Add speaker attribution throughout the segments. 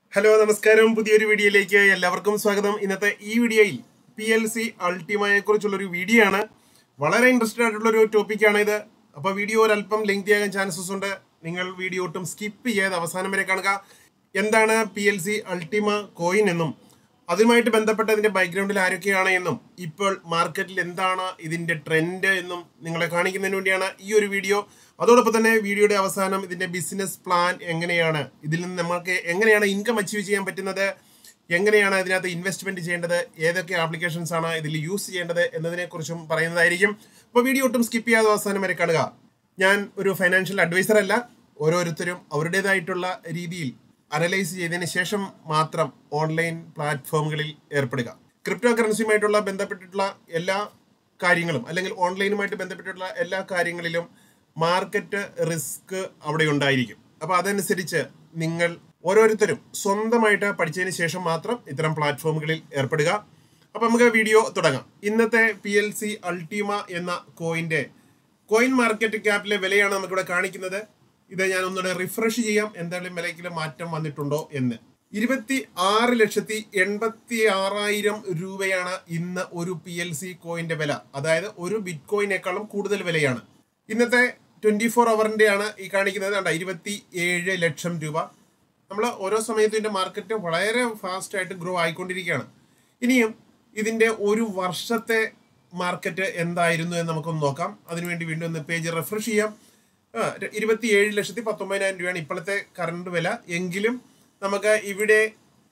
Speaker 1: hello നമസ്കാരം പുതിയൊരു വീഡിയോയിലേക്ക് എല്ലാവർക്കും സ്വാഗതം ഇന്നത്തെ ഈ വീഡിയോയിൽ പി എൽ സി അൾട്ടിമയെ കുറിച്ചുള്ള ഒരു വീഡിയോ ആണ് വളരെ ഇൻട്രസ്റ്റഡ് ആയിട്ടുള്ള ഒരു ടോപ്പിക്കാണ് ഇത് അപ്പോൾ വീഡിയോ ഒരല്പം ലെങ്തി ആകാൻ ചാൻസസ് ഉണ്ട് നിങ്ങൾ വീഡിയോ ഒട്ടും സ്കിപ്പ് ചെയ്യാതെ അവസാനം വരെ കാണുക എന്താണ് P L C Ultima coin എന്നും അതുമായിട്ട് ബന്ധപ്പെട്ട ഇതിന്റെ ബാക്ക്ഗ്രൗണ്ടിൽ ആരൊക്കെയാണ് എന്നും ഇപ്പോൾ മാർക്കറ്റിൽ എന്താണ് ഇതിന്റെ ട്രെൻഡ് എന്നും നിങ്ങളെ കാണിക്കുന്നതിന് വേണ്ടിയാണ് ഈ ഒരു വീഡിയോ അതോടൊപ്പം തന്നെ വീഡിയോയുടെ അവസാനം ഇതിന്റെ ബിസിനസ് പ്ലാൻ എങ്ങനെയാണ് ഇതിൽ നിന്ന് നമുക്ക് എങ്ങനെയാണ് ഇൻകം അച്ചീവ് ചെയ്യാൻ പറ്റുന്നത് എങ്ങനെയാണ് ഇതിനകത്ത് ഇൻവെസ്റ്റ്മെന്റ് ചെയ്യേണ്ടത് ഏതൊക്കെ ആപ്ലിക്കേഷൻസ് ആണ് ഇതിൽ യൂസ് ചെയ്യേണ്ടത് എന്നതിനെക്കുറിച്ചും പറയുന്നതായിരിക്കും അപ്പോൾ വീഡിയോ ഒട്ടും സ്കിപ്പ് ചെയ്യാതെ അവസാനം വരെ കാണുക ഞാൻ ഒരു ഫൈനാൻഷ്യൽ അഡ്വൈസർ അല്ല ഓരോരുത്തരും അവരുടേതായിട്ടുള്ള രീതിയിൽ അനലൈസ് ചെയ്തതിന് ശേഷം മാത്രം ഓൺലൈൻ പ്ലാറ്റ്ഫോമുകളിൽ ഏർപ്പെടുക ക്രിപ്റ്റോ കറൻസിയുമായിട്ടുള്ള ബന്ധപ്പെട്ടിട്ടുള്ള എല്ലാ കാര്യങ്ങളും അല്ലെങ്കിൽ ഓൺലൈനുമായിട്ട് ബന്ധപ്പെട്ടിട്ടുള്ള എല്ലാ കാര്യങ്ങളിലും മാർക്കറ്റ് റിസ്ക് അവിടെ ഉണ്ടായിരിക്കും അപ്പോൾ അതനുസരിച്ച് നിങ്ങൾ ഓരോരുത്തരും സ്വന്തമായിട്ട് പഠിച്ചതിന് ശേഷം മാത്രം ഇത്തരം പ്ലാറ്റ്ഫോമുകളിൽ ഏർപ്പെടുക അപ്പോൾ നമുക്ക് വീഡിയോ തുടങ്ങാം ഇന്നത്തെ പി എൽ സി അൾട്ടിമ എന്ന കോയിന്റെ കോയിൻ മാർക്കറ്റ് ക്യാപ്പിലെ വിലയാണ് നമുക്കിവിടെ കാണിക്കുന്നത് ഇത് ഞാൻ ഒന്നുകൂടെ റിഫ്രഷ് ചെയ്യാം എന്തെങ്കിലും വിലയ്ക്ക് മാറ്റം വന്നിട്ടുണ്ടോ എന്ന് ഇരുപത്തി ആറ് ലക്ഷത്തി എൺപത്തി ആറായിരം രൂപയാണ് ഇന്ന് ഒരു പി എൽ സി കോയിന്റെ വില അതായത് ഒരു ബിറ്റ് കോയിനേക്കാളും കൂടുതൽ വിലയാണ് ഇന്നത്തെ ട്വന്റി ഫോർ അവറിന്റെ ആണ് ഈ കാണിക്കുന്നത് കണ്ട ഇരുപത്തി ഏഴ് ലക്ഷം രൂപ നമ്മൾ ഓരോ സമയത്തും ഇതിന്റെ മാർക്കറ്റ് വളരെ ഫാസ്റ്റ് ആയിട്ട് ഗ്രോ ആയിക്കൊണ്ടിരിക്കുകയാണ് ഇനിയും ഇതിന്റെ ഒരു വർഷത്തെ മാർക്കറ്റ് എന്തായിരുന്നു എന്ന് നമുക്കൊന്ന് നോക്കാം അതിനുവേണ്ടി വീണ്ടും ഒന്ന് പേജ് റിഫ്രഷ് ചെയ്യാം ഇരുപത്തി ഏഴ് ലക്ഷത്തി പത്തൊമ്പതിനായിരം രൂപയാണ് ഇപ്പോഴത്തെ കറണ്ട് വില എങ്കിലും നമുക്ക് ഇവിടെ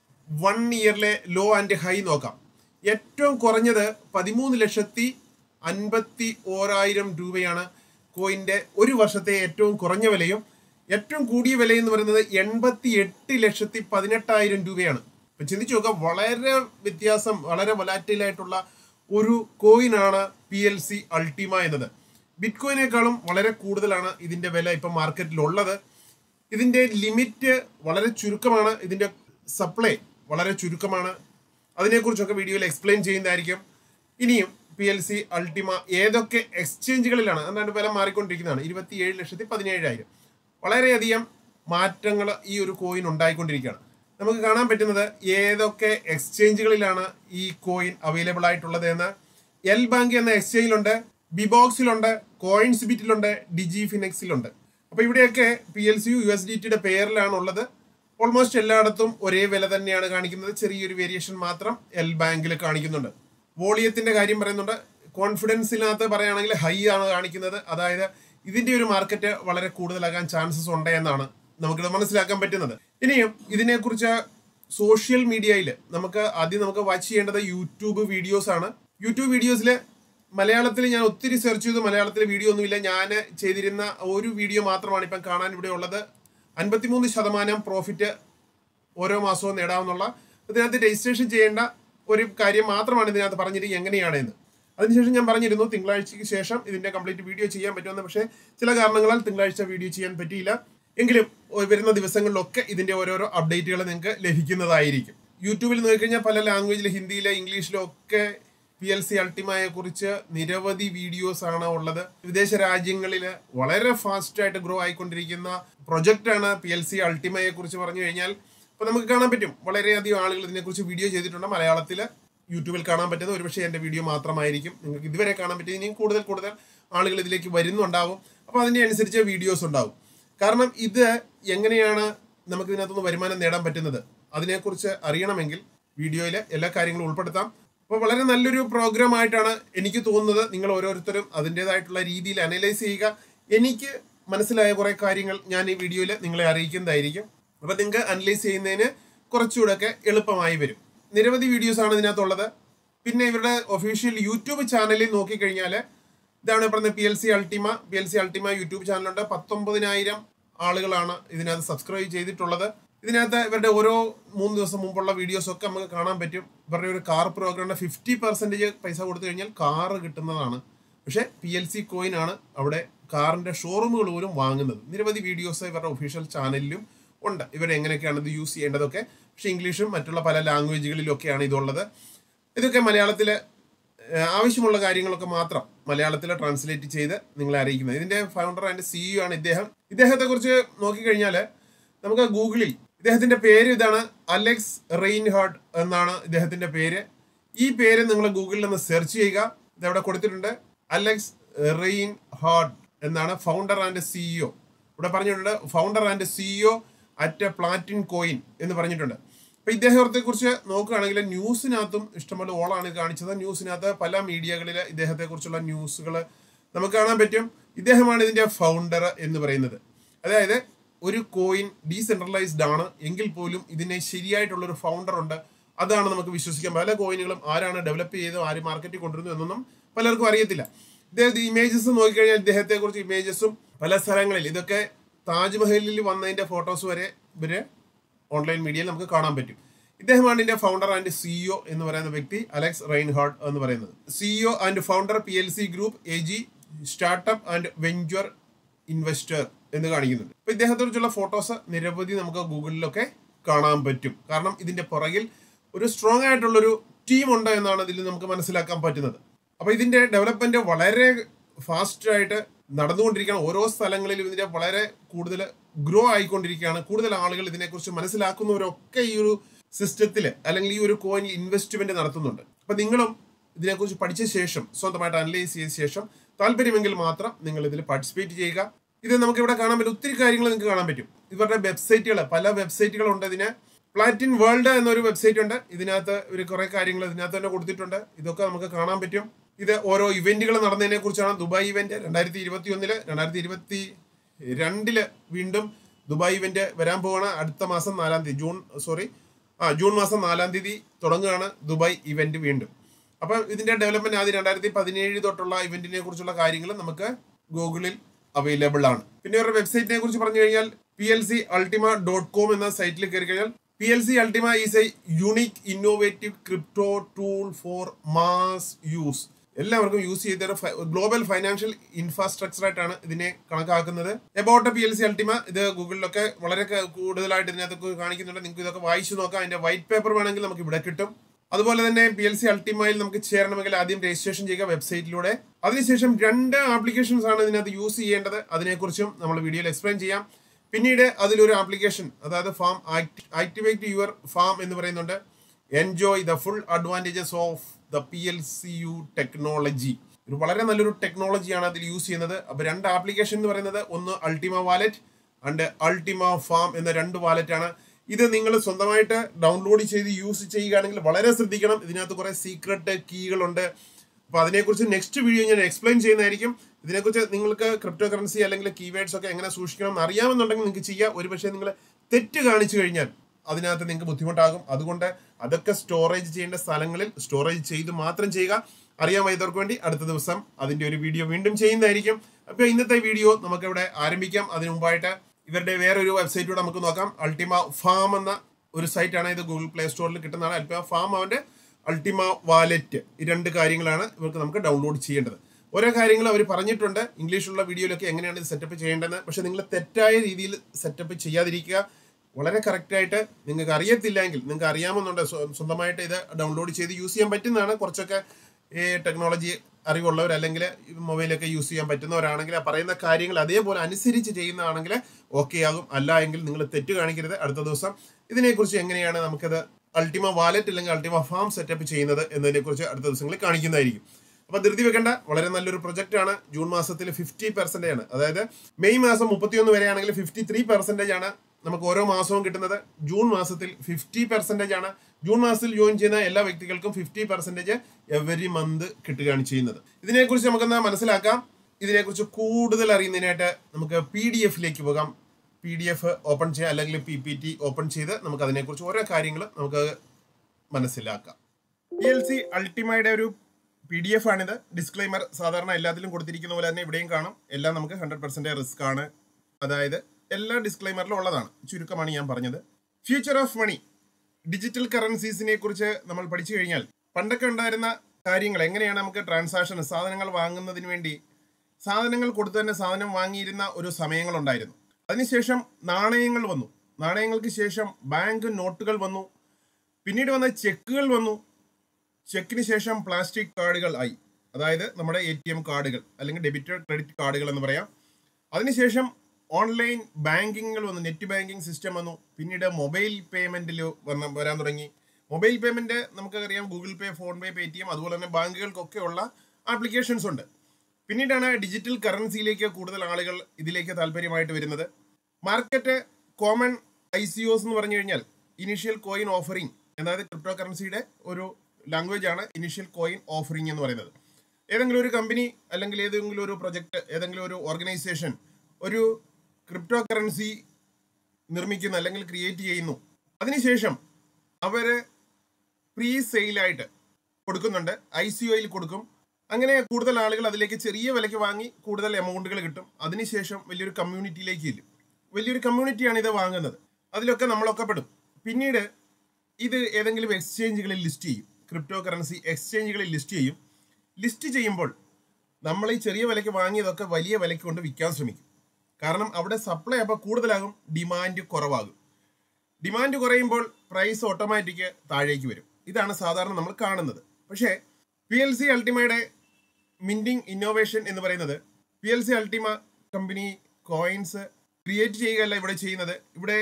Speaker 1: വൺ ഇയറിലെ ലോ ആൻഡ് ഹൈ നോക്കാം ഏറ്റവും കുറഞ്ഞത് പതിമൂന്ന് ലക്ഷത്തി അൻപത്തി ഓരായിരം രൂപയാണ് കോയിന്റെ ഒരു വർഷത്തെ ഏറ്റവും കുറഞ്ഞ വിലയും ഏറ്റവും കൂടിയ വില എന്ന് പറയുന്നത് എൺപത്തി എട്ട് ലക്ഷത്തി പതിനെട്ടായിരം രൂപയാണ് ഇപ്പൊ ചിന്തിച്ചു നോക്കാം വളരെ വ്യത്യാസം വളരെ വൊലാറ്റൈലായിട്ടുള്ള ഒരു കോയിനാണ് പി എൽ സി അൾട്ടിമ എന്നത് ബിറ്റ് കോയിനേക്കാളും വളരെ കൂടുതലാണ് ഇതിന്റെ വില ഇപ്പം മാർക്കറ്റിൽ ഉള്ളത് ഇതിന്റെ ലിമിറ്റ് വളരെ ചുരുക്കമാണ് ഇതിന്റെ സപ്ലൈ വളരെ ചുരുക്കമാണ് അതിനെക്കുറിച്ചൊക്കെ വീഡിയോയിൽ എക്സ്പ്ലെയിൻ ചെയ്യുന്നതായിരിക്കും ഇനിയും പി എൽ സി അൾട്ടിമ ഏതൊക്കെ എക്സ്ചേഞ്ചുകളിലാണ് എന്നാണ് വില മാറിക്കൊണ്ടിരിക്കുന്നതാണ് ഇരുപത്തി ഏഴ് ലക്ഷത്തി പതിനേഴായിരം വളരെയധികം മാറ്റങ്ങൾ ഈ ഒരു കോയിൻ ഉണ്ടായിക്കൊണ്ടിരിക്കുകയാണ് നമുക്ക് കാണാൻ പറ്റുന്നത് ഏതൊക്കെ എക്സ്ചേഞ്ചുകളിലാണ് ഈ കോയിൻ അവൈലബിൾ ആയിട്ടുള്ളത് എന്ന് എൽ ബാങ്ക് എന്ന എക്സ്ചേഞ്ചിലുണ്ട് ബിബോക്സിലുണ്ട് കോയിൻസ് ബിറ്റിലുണ്ട് ഡിജി ഫിനെക്സിലുണ്ട് അപ്പൊ ഇവിടെയൊക്കെ P L C U U S D ടിയുടെ പേരിലാണ് ഉള്ളത് ഓൾമോസ്റ്റ് എല്ലായിടത്തും ഒരേ വില തന്നെയാണ് കാണിക്കുന്നത് ചെറിയൊരു വേരിയേഷൻ മാത്രം എൽ ബാങ്കിൽ കാണിക്കുന്നുണ്ട് വോളിയത്തിന്റെ കാര്യം പറയുന്നുണ്ട് കോൺഫിഡൻസിനകത്ത് പറയുകയാണെങ്കിൽ ഹൈ ആണ് കാണിക്കുന്നത് അതായത് ഇതിന്റെ ഒരു മാർക്കറ്റ് വളരെ കൂടുതലാകാൻ ചാൻസസ് ഉണ്ട് എന്നാണ് നമുക്കിത് മനസ്സിലാക്കാൻ പറ്റുന്നത് ഇനിയും ഇതിനെക്കുറിച്ച് സോഷ്യൽ മീഡിയയിൽ നമുക്ക് ആദ്യം നമുക്ക് വാച്ച് ചെയ്യേണ്ടത് യൂട്യൂബ് വീഡിയോസ് ആണ് യൂട്യൂബ് വീഡിയോസിൽ മലയാളത്തിൽ ഞാൻ ഒത്തിരി സെർച്ച് ചെയ്തു മലയാളത്തിൽ വീഡിയോ ഒന്നുമില്ല ഞാൻ ചെയ്തിരുന്ന ഒരു വീഡിയോ മാത്രമാണ് ഇപ്പം കാണാൻ ഇവിടെ ഉള്ളത് അൻപത്തിമൂന്ന് ശതമാനം പ്രോഫിറ്റ് ഓരോ മാസവും നേടാവുന്നുള്ള ഇതിനകത്ത് രജിസ്ട്രേഷൻ ചെയ്യേണ്ട ഒരു കാര്യം മാത്രമാണ് ഇതിനകത്ത് പറഞ്ഞിരിക്കുന്നത് എങ്ങനെയാണ് എന്ന് അതിനുശേഷം ഞാൻ പറഞ്ഞിരുന്നു തിങ്കളാഴ്ചയ്ക്ക് ശേഷം ഇതിന്റെ കംപ്ലീറ്റ് വീഡിയോ ചെയ്യാൻ പറ്റുമെന്ന് പക്ഷേ ചില കാരണങ്ങളാൽ തിങ്കളാഴ്ച വീഡിയോ ചെയ്യാൻ പറ്റിയില്ല എങ്കിലും വരുന്ന ദിവസങ്ങളിലൊക്കെ ഇതിന്റെ ഓരോരോ അപ്ഡേറ്റുകൾ നിങ്ങൾക്ക് ലഭിക്കുന്നതായിരിക്കും യൂട്യൂബിൽ നോക്കിക്കഴിഞ്ഞാൽ പല ലാംഗ്വേജിൽ ഹിന്ദിയിലെ ഇംഗ്ലീഷിലോ ഒക്കെ പി എൽ സി അൾട്ടിമയെ കുറിച്ച് നിരവധി വീഡിയോസ് ആണ് ഉള്ളത് വിദേശ രാജ്യങ്ങളിൽ വളരെ ഫാസ്റ്റ് ആയിട്ട് ഗ്രോ ആയിക്കൊണ്ടിരിക്കുന്ന പ്രൊജക്റ്റ് ആണ് പി എൽ സി അൾട്ടിമയെ കുറിച്ച് പറഞ്ഞു കഴിഞ്ഞാൽ ഇപ്പൊ നമുക്ക് കാണാൻ പറ്റും വളരെയധികം ആളുകൾ ഇതിനെക്കുറിച്ച് വീഡിയോ ചെയ്തിട്ടുണ്ട് മലയാളത്തിൽ യൂട്യൂബിൽ കാണാൻ പറ്റുന്ന ഒരുപക്ഷെ എൻ്റെ വീഡിയോ മാത്രമായിരിക്കും നിങ്ങൾക്ക് ഇതുവരെ കാണാൻ പറ്റിയ ഇനിയും കൂടുതൽ കൂടുതൽ ആളുകൾ ഇതിലേക്ക് വരുന്നുണ്ടാവും അപ്പോൾ അതിൻ്റെ അനുസരിച്ച് വീഡിയോസ് ഉണ്ടാവും കാരണം ഇത് എങ്ങനെയാണ് നമുക്ക് ഇതിനകത്തുനിന്ന് വരുമാനം നേടാൻ പറ്റുന്നത് അതിനെക്കുറിച്ച് അറിയണമെങ്കിൽ വീഡിയോയിൽ എല്ലാ കാര്യങ്ങളും ഉൾപ്പെടുത്താം അപ്പോൾ വളരെ നല്ലൊരു പ്രോഗ്രാം ആയിട്ടാണ് എനിക്ക് തോന്നുന്നത് നിങ്ങൾ ഓരോരുത്തരും അതിൻ്റെതായിട്ടുള്ള രീതിയിൽ അനലൈസ് ചെയ്യുക എനിക്ക് മനസ്സിലായ കുറേ കാര്യങ്ങൾ ഞാൻ ഈ വീഡിയോയിൽ നിങ്ങളെ അറിയിക്കുന്നതായിരിക്കും അപ്പോൾ നിങ്ങൾക്ക് അനലൈസ് ചെയ്യുന്നതിന് കുറച്ചുകൂടെ ഒക്കെ എളുപ്പമായി വരും നിരവധി വീഡിയോസ് ആണ് ഇതിനകത്തുള്ളത് പിന്നെ ഇവരുടെ ഒഫീഷ്യൽ യൂട്യൂബ് ചാനലിൽ നോക്കിക്കഴിഞ്ഞാൽ ഇതാണ് പറഞ്ഞത് P L C Ultima P L C Ultima YouTube ചാനലുണ്ട് പത്തൊമ്പതിനായിരം ആളുകളാണ് ഇതിനകത്ത് സബ്സ്ക്രൈബ് ചെയ്തിട്ടുള്ളത് ഇതിനകത്ത് ഇവരുടെ ഓരോ മൂന്ന് ദിവസം മുമ്പുള്ള വീഡിയോസ് ഒക്കെ നമുക്ക് കാണാൻ പറ്റും ഇവരുടെ ഒരു കാർ പ്രോഗ്രാമിന്റെ ഫിഫ്റ്റി പെർസെൻറ്റേജ് പൈസ കൊടുത്തു കഴിഞ്ഞാൽ കാറ് കിട്ടുന്നതാണ് പക്ഷേ പി എൽ സി കോയിൻ ആണ് അവിടെ കാറിന്റെ ഷോറൂമുകൾ പോലും വാങ്ങുന്നത് നിരവധി വീഡിയോസ് ഇവരുടെ ഒഫീഷ്യൽ ചാനലിലും ഉണ്ട് ഇവർ എങ്ങനെയൊക്കെയാണ് ഇത് യൂസ് ചെയ്യേണ്ടതൊക്കെ പക്ഷേ ഇംഗ്ലീഷും മറ്റുള്ള പല ലാംഗ്വേജുകളിലും ഒക്കെയാണ് ഇതുള്ളത് ഇതൊക്കെ മലയാളത്തിൽ ആവശ്യമുള്ള കാര്യങ്ങളൊക്കെ മാത്രം മലയാളത്തിൽ ട്രാൻസ്ലേറ്റ് ചെയ്ത് നിങ്ങളെ അറിയിക്കുന്നത് ഇതിന്റെ ഫൗണ്ടർ ആൻഡ് സിഇഒ ആണ് ഇദ്ദേഹം ഇദ്ദേഹത്തെ കുറിച്ച് നോക്കിക്കഴിഞ്ഞാൽ നമുക്ക് ഗൂഗിളിൽ ഇദ്ദേഹത്തിന്റെ പേര് ഇതാണ് അലക്സ് റെയിൻഹാർഡ് എന്നാണ് ഇദ്ദേഹത്തിന്റെ പേര് ഈ പേര് നിങ്ങൾ ഗൂഗിളിൽ ഒന്ന് സെർച്ച് ചെയ്യുക ഇതവിടെ കൊടുത്തിട്ടുണ്ട് അലക്സ് റെയിൻ ഹാർഡ് എന്നാണ് ഫൗണ്ടർ ആൻഡ് സിഇഒ ഇവിടെ പറഞ്ഞിട്ടുണ്ട് founder and CEO at Platin coin എന്ന് പറഞ്ഞിട്ടുണ്ട് അപ്പൊ ഇദ്ദേഹത്തെ കുറിച്ച് നോക്കുകയാണെങ്കിൽ ന്യൂസിനകത്തും ഇഷ്ടംപോലെ ഓളാണ് കാണിച്ചത് ന്യൂസിനകത്ത് പല മീഡിയകളിൽ ഇദ്ദേഹത്തെ കുറിച്ചുള്ള ന്യൂസുകൾ നമുക്ക് കാണാൻ പറ്റും ഇദ്ദേഹമാണ് ഇതിന്റെ ഫൗണ്ടർ എന്ന് പറയുന്നത് അതായത് ഒരു കോയിൻ ഡീസെൻട്രലൈസ്ഡ് ആണ് എങ്കിൽ പോലും ഇതിനെ ശരിയായിട്ടുള്ള ഒരു ഫൗണ്ടർ ഉണ്ട് അതാണ് നമുക്ക് വിശ്വസിക്കാൻ പല കോയിനുകളും ആരാണ് ഡെവലപ്പ് ചെയ്തത് ആര് മാർക്കറ്റിൽ കൊണ്ടുവരുന്നു എന്നൊന്നും പലർക്കും അറിയത്തില്ല ഇദ്ദേഹത്തെ ഇമേജസ് നോക്കിക്കഴിഞ്ഞാൽ ഇദ്ദേഹത്തെ കുറിച്ച് ഇമേജസും പല സ്ഥലങ്ങളിൽ ഇതൊക്കെ താജ്മഹലിൽ വന്നതിന്റെ ഫോട്ടോസ് വരെ ഇവര് ഓൺലൈൻ മീഡിയയിൽ നമുക്ക് കാണാൻ പറ്റും ഇദ്ദേഹമാണ് ഇതിന്റെ ഫൗണ്ടർ ആൻഡ് സിഇഒ എന്ന് പറയുന്ന വ്യക്തി അലക്സ് റെയിൻഹാർഡ് എന്ന് പറയുന്നത് CEO and founder P L C group A G startup and venture investor എന്ന് കാണിക്കുന്നുണ്ട് അപ്പൊ ഇദ്ദേഹത്തെ കുറിച്ചുള്ള ഫോട്ടോസ് നിരവധി നമുക്ക് ഗൂഗിളിലൊക്കെ കാണാൻ പറ്റും കാരണം ഇതിന്റെ പുറകിൽ ഒരു സ്ട്രോങ് ആയിട്ടുള്ളൊരു ടീം ഉണ്ട് എന്നാണ് ഇതിൽ നമുക്ക് മനസ്സിലാക്കാൻ പറ്റുന്നത് അപ്പൊ ഇതിന്റെ ഡെവലപ്മെന്റ് വളരെ ഫാസ്റ്റ് ആയിട്ട് നടന്നുകൊണ്ടിരിക്കുകയാണ് ഓരോ സ്ഥലങ്ങളിലും ഇതിന്റെ വളരെ കൂടുതൽ ഗ്രോ ആയിക്കൊണ്ടിരിക്കുകയാണ് കൂടുതൽ ആളുകൾ ഇതിനെക്കുറിച്ച് മനസ്സിലാക്കുന്നവരൊക്കെ ഈ ഒരു സിസ്റ്റത്തിൽ അല്ലെങ്കിൽ ഈ ഒരു കോയിനിൽ ഇൻവെസ്റ്റ്മെന്റ് നടത്തുന്നുണ്ട് അപ്പൊ നിങ്ങളും ഇതിനെക്കുറിച്ച് പഠിച്ച ശേഷം സ്വന്തമായിട്ട് അനലൈസ് ചെയ്ത ശേഷം താല്പര്യമെങ്കിൽ മാത്രം നിങ്ങൾ ഇതിൽ പാർട്ടിസിപ്പേറ്റ് ചെയ്യുക ഇത് നമുക്ക് ഇവിടെ കാണാൻ പറ്റും ഒത്തിരി കാര്യങ്ങൾ നിങ്ങൾക്ക് കാണാൻ പറ്റും ഇവരുടെ വെബ്സൈറ്റുകൾ പല വെബ്സൈറ്റുകളുണ്ട് ഇതിന് പ്ലാറ്റിൻ വേൾഡ് എന്നൊരു വെബ്സൈറ്റ് ഉണ്ട് ഇതിനകത്ത് ഒരു കുറെ കാര്യങ്ങൾ ഇതിനകത്ത് തന്നെ കൊടുത്തിട്ടുണ്ട് ഇതൊക്കെ നമുക്ക് കാണാൻ പറ്റും ഇത് ഓരോ ഇവന്റുകൾ നടന്നതിനെ കുറിച്ചാണ് ദുബായ് ഇവന്റ് രണ്ടായിരത്തി ഇരുപത്തി ഒന്നില് രണ്ടായിരത്തി ഇരുപത്തി രണ്ടില് വീണ്ടും ദുബായ് ഇവന്റ് വരാൻ പോവാണ് അടുത്ത മാസം നാലാം തീയതി ജൂൺ സോറി ആ ജൂൺ മാസം നാലാം തീയതി തുടങ്ങുകയാണ് ദുബായ് ഇവന്റ് വീണ്ടും അപ്പൊ ഇതിന്റെ ഡെവലപ്മെന്റ് ആദ്യം രണ്ടായിരത്തി പതിനേഴ് തൊട്ടുള്ള ഇവന്റിനെ കുറിച്ചുള്ള കാര്യങ്ങൾ നമുക്ക് ഗൂഗിളിൽ അവൈലബിൾ ആണ് പിന്നെ ഇവരുടെ വെബ്സൈറ്റിനെ കുറിച്ച് പറഞ്ഞു കഴിഞ്ഞാൽ P L C Ultima dot com എന്ന സൈറ്റിൽ കയറി കഴിഞ്ഞാൽ P L C Ultima is a unique innovative crypto tool for mass use എല്ലാവർക്കും യൂസ് ചെയ്ത ഗ്ലോബൽ ഫൈനാൻഷ്യൽ ഇൻഫ്രാസ്ട്രക്ചർ ആയിട്ടാണ് ഇതിനെ കണക്കാക്കുന്നത് about P L C Ultima ഇത് ഗൂഗിളിലൊക്കെ വളരെ ക- കൂടുതലായിട്ട് ഇതിനകത്തൊക്കെ കാണിക്കുന്നുണ്ട് നിങ്ങൾക്ക് ഇതൊക്കെ വായിച്ചു നോക്കാം അതിന്റെ വൈറ്റ് പേപ്പർ വേണമെങ്കിൽ നമുക്ക് ഇവിടെ കിട്ടും അതുപോലെ തന്നെ പി എൽ സി അൾട്ടിമയിൽ നമുക്ക് ചേരണമെങ്കിൽ ആദ്യം രജിസ്ട്രേഷൻ ചെയ്യുക വെബ്സൈറ്റിലൂടെ അതിനുശേഷം രണ്ട് ആപ്ലിക്കേഷൻസ് ആണ് ഇതിനകത്ത് യൂസ് ചെയ്യേണ്ടത് അതിനെക്കുറിച്ചും നമ്മൾ വീഡിയോയിൽ എക്സ്പ്ലെയിൻ ചെയ്യാം പിന്നീട് അതിലൊരു ആപ്ലിക്കേഷൻ അതായത് ഫാം ആക്ടിവേറ്റ് യുവർ ഫാം എന്ന് പറയുന്നുണ്ട് enjoy the full advantages of the P L C U technology ഒരു വളരെ നല്ലൊരു ടെക്നോളജിയാണ് അതിൽ യൂസ് ചെയ്യുന്നത് അപ്പൊ രണ്ട് ആപ്ലിക്കേഷൻ എന്ന് പറയുന്നത് ഒന്ന് Ultima wallet and Ultima farm എന്ന രണ്ട് വാലറ്റ് ആണ് ഇത് നിങ്ങൾ സ്വന്തമായിട്ട് ഡൗൺലോഡ് ചെയ്ത് യൂസ് ചെയ്യുകയാണെങ്കിൽ വളരെ ശ്രദ്ധിക്കണം ഇതിനകത്ത് കുറെ സീക്രട്ട് കീകളുണ്ട് അപ്പൊ അതിനെക്കുറിച്ച് നെക്സ്റ്റ് വീഡിയോ ഞാൻ എക്സ്പ്ലെയിൻ ചെയ്യുന്നതായിരിക്കും ഇതിനെക്കുറിച്ച് നിങ്ങൾക്ക് ക്രിപ്റ്റോ കറൻസി അല്ലെങ്കിൽ കീവേഡ്സ് ഒക്കെ എങ്ങനെ സൂക്ഷിക്കണം എന്ന് അറിയാമെന്നുണ്ടെങ്കിൽ നിങ്ങൾക്ക് ചെയ്യാം ഒരുപക്ഷെ നിങ്ങൾ തെറ്റ് കാണിച്ചു കഴിഞ്ഞാൽ അതിനകത്ത് നിങ്ങൾക്ക് ബുദ്ധിമുട്ടാകും അതുകൊണ്ട് അതൊക്കെ സ്റ്റോറേജ് ചെയ്യേണ്ട സ്ഥലങ്ങളിൽ സ്റ്റോറേജ് ചെയ്ത് മാത്രം ചെയ്യുക അറിയാൻ വൈദ്യർക്ക് വേണ്ടി അടുത്ത ദിവസം അതിന്റെ ഒരു വീഡിയോ വീണ്ടും ചെയ്യുന്നതായിരിക്കും അപ്പൊ ഇന്നത്തെ വീഡിയോ നമുക്ക് ഇവിടെ ആരംഭിക്കാം അതിനു മുമ്പായിട്ട് ഇവരുടെ വേറൊരു വെബ്സൈറ്റ് കൂടെ നമുക്ക് നോക്കാം അൾട്ടിമ ഫാം എന്ന ഒരു സൈറ്റാണ് ഇത് ഗൂഗിൾ പ്ലേ സ്റ്റോറിൽ കിട്ടുന്നതാണ് അൾട്ടിമ ഫാം അവന്റെ അൾട്ടിമ വാലറ്റ് ഈ രണ്ട് കാര്യങ്ങളാണ് ഇവർക്ക് നമുക്ക് ഡൗൺലോഡ് ചെയ്യേണ്ടത് ഓരോ കാര്യങ്ങൾ അവർ പറഞ്ഞിട്ടുണ്ട് ഇംഗ്ലീഷിലുള്ള വീഡിയോയിലൊക്കെ എങ്ങനെയാണ് ഇത് സെറ്റപ്പ് ചെയ്യേണ്ടതെന്ന് പക്ഷെ നിങ്ങൾ തെറ്റായ രീതിയിൽ സെറ്റപ്പ് ചെയ്യാതിരിക്കുക വളരെ കറക്റ്റായിട്ട് നിങ്ങൾക്ക് അറിയത്തില്ലെങ്കിൽ നിങ്ങൾക്ക് അറിയാമെന്നുണ്ട് സ്വ- സ്വന്തമായിട്ട് ഇത് ഡൗൺലോഡ് ചെയ്ത് യൂസ് ചെയ്യാൻ പറ്റുന്നതാണ് കുറച്ചൊക്കെ ഈ ടെക്നോളജി അറിവുള്ളവർ അല്ലെങ്കിൽ മൊബൈലൊക്കെ യൂസ് ചെയ്യാൻ പറ്റുന്നവരാണെങ്കിൽ ആ പറയുന്ന കാര്യങ്ങൾ അതേപോലെ അനുസരിച്ച് ചെയ്യുന്നതാണെങ്കിൽ ഓക്കെ ആകും അല്ല എങ്കിൽ നിങ്ങൾ തെറ്റ് കാണിക്കരുത് അടുത്ത ദിവസം ഇതിനെക്കുറിച്ച് എങ്ങനെയാണ് നമുക്കത് അൾട്ടിമ വാലറ്റ് അല്ലെങ്കിൽ അൾട്ടിമ ഫാം സെറ്റപ്പ് ചെയ്യുന്നത് എന്നതിനെക്കുറിച്ച് അടുത്ത ദിവസങ്ങളിൽ കാണിക്കുന്നതായിരിക്കും അപ്പൊ ധൃതി വെക്കേണ്ട വളരെ നല്ലൊരു പ്രൊജക്റ്റ് ആണ് ജൂൺ മാസത്തിൽ ഫിഫ്റ്റി പെർസെന്റേജ് ആണ് അതായത് മെയ് മാസം മുപ്പത്തിയൊന്ന് വരെയാണെങ്കിൽ ഫിഫ്റ്റി ത്രീ പെർസെന്റേജ് ആണ് നമുക്ക് ഓരോ മാസവും കിട്ടുന്നത് ജൂൺ മാസത്തിൽ ഫിഫ്റ്റി പെർസെന്റേജ് ആണ് ജൂൺ മാസത്തിൽ ജോയിൻ ചെയ്യുന്ന എല്ലാ വ്യക്തികൾക്കും ഫിഫ്റ്റി പെർസെന്റേജ് എവരി മന്ത് കിട്ടുകയാണ് ചെയ്യുന്നത് ഇതിനെക്കുറിച്ച് നമുക്കൊന്ന് മനസ്സിലാക്കാം ഇതിനെക്കുറിച്ച് കൂടുതൽ അറിയുന്നതിനായിട്ട് നമുക്ക് പി ഡി എഫിലേക്ക് പോകാം പി ഡി എഫ് ഓപ്പൺ ചെയ്യാം അല്ലെങ്കിൽ പി പി ടി ഓപ്പൺ ചെയ്ത് നമുക്ക് അതിനെക്കുറിച്ച് ഓരോ കാര്യങ്ങൾ നമുക്ക് മനസ്സിലാക്കാം പി എൽ സി അൾട്ടിമയുടെ ഒരു പി ഡി എഫ് ആണിത് ഡിസ്ക്ലൈമർ സാധാരണ എല്ലാത്തിലും കൊടുത്തിരിക്കുന്ന പോലെ തന്നെ ഇവിടെയും കാണും എല്ലാം നമുക്ക് ഹൺഡ്രഡ് പെർസെന്റ് റിസ്ക് ആണ് അതായത് എല്ലാ ഡിസ്ക്ലൈമറിലും ഉള്ളതാണ് ചുരുക്കമാണ് ഞാൻ പറഞ്ഞത് ഫ്യൂച്ചർ ഓഫ് മണി ഡിജിറ്റൽ കറൻസീസിനെ കുറിച്ച് നമ്മൾ പഠിച്ചു കഴിഞ്ഞാൽ പണ്ടൊക്കെ ഉണ്ടായിരുന്ന കാര്യങ്ങൾ എങ്ങനെയാണ് നമുക്ക് ട്രാൻസാക്ഷൻ സാധനങ്ങൾ വാങ്ങുന്നതിന് വേണ്ടി സാധനങ്ങൾ കൊടുത്തു തന്നെ സാധനം വാങ്ങിയിരുന്ന ഒരു സമയങ്ങളുണ്ടായിരുന്നു അതിനുശേഷം നാണയങ്ങൾ വന്നു നാണയങ്ങൾക്ക് ശേഷം ബാങ്ക് നോട്ടുകൾ വന്നു പിന്നീട് വന്ന ചെക്കുകൾ വന്നു ചെക്കിന് ശേഷം പ്ലാസ്റ്റിക് കാർഡുകൾ ആയി അതായത് നമ്മുടെ എ ടി എം കാർഡുകൾ അല്ലെങ്കിൽ ഡെബിറ്റ് ക്രെഡിറ്റ് കാർഡുകൾ എന്ന് പറയാം അതിനുശേഷം ഓൺലൈൻ ബാങ്കിങ്ങുകൾ വന്നു നെറ്റ് ബാങ്കിങ് സിസ്റ്റം വന്നു പിന്നീട് മൊബൈൽ പേയ്മെന്റിൽ വന്ന വരാൻ തുടങ്ങി മൊബൈൽ പേയ്മെന്റ് നമുക്കറിയാം Google pay PhonePe Paytm അതുപോലെ തന്നെ ബാങ്കുകൾക്കൊക്കെ ഉള്ള ആപ്ലിക്കേഷൻസ് ഉണ്ട് പിന്നീടാണ് ഡിജിറ്റൽ കറൻസിയിലേക്ക് കൂടുതൽ ആളുകൾ ഇതിലേക്ക് താല്പര്യമായിട്ട് വരുന്നത് market common I C Os എന്ന് പറഞ്ഞു കഴിഞ്ഞാൽ ഇനീഷ്യൽ കോയിൻ ഓഫറിംഗ് അതായത് ക്രിപ്റ്റോ കറൻസിയുടെ ഒരു ലാംഗ്വേജ് ആണ് ഇനീഷ്യൽ കോയിൻ ഓഫറിംഗ് എന്ന് പറയുന്നത് ഏതെങ്കിലും ഒരു കമ്പനി അല്ലെങ്കിൽ ഏതെങ്കിലും ഒരു പ്രൊജക്ട് ഏതെങ്കിലും ഒരു ഓർഗനൈസേഷൻ ഒരു ക്രിപ്റ്റോ കറൻസി നിർമ്മിക്കുന്നു അല്ലെങ്കിൽ ക്രിയേറ്റ് ചെയ്യുന്നു അതിനുശേഷം അവര് പ്രീ സെയിലായിട്ട് കൊടുക്കുന്നുണ്ട് ഐ സി ഒയിൽ കൊടുക്കും അങ്ങനെ കൂടുതൽ ആളുകൾ അതിലേക്ക് ചെറിയ വിലയ്ക്ക് വാങ്ങി കൂടുതൽ എമൗണ്ടുകൾ കിട്ടും അതിനുശേഷം വലിയൊരു കമ്മ്യൂണിറ്റിയിലേക്ക് ചെല്ലും വലിയൊരു കമ്മ്യൂണിറ്റിയാണ് ഇത് വാങ്ങുന്നത് അതിലൊക്കെ നമ്മളൊക്കെ പെടും പിന്നീട് ഇത് ഏതെങ്കിലും എക്സ്ചേഞ്ചുകളിൽ ലിസ്റ്റ് ചെയ്യും ക്രിപ്റ്റോ കറൻസി എക്സ്ചേഞ്ചുകളിൽ ലിസ്റ്റ് ചെയ്യും ലിസ്റ്റ് ചെയ്യുമ്പോൾ നമ്മൾ ഈ ചെറിയ വിലയ്ക്ക് വാങ്ങിയതൊക്കെ വലിയ വിലയ്ക്ക് കൊണ്ട് വിൽക്കാൻ ശ്രമിക്കും കാരണം അവിടെ സപ്ലൈ അപ്പോൾ കൂടുതലാകും ഡിമാൻഡ് കുറവാകും ഡിമാൻഡ് കുറയുമ്പോൾ പ്രൈസ് ഓട്ടോമാറ്റിക് താഴേക്ക് വരും ഇതാണ് സാധാരണ നമ്മൾ കാണുന്നത് പക്ഷേ പി എൽ സി അൾട്ടിമയുടെ മിൻറ്റിംഗ് ഇന്നോവേഷൻ എന്ന് പറയുന്നത് P L C Ultima company coins create ചെയ്യുകയല്ല ഇവിടെ ചെയ്യുന്നത് ഇവിടെ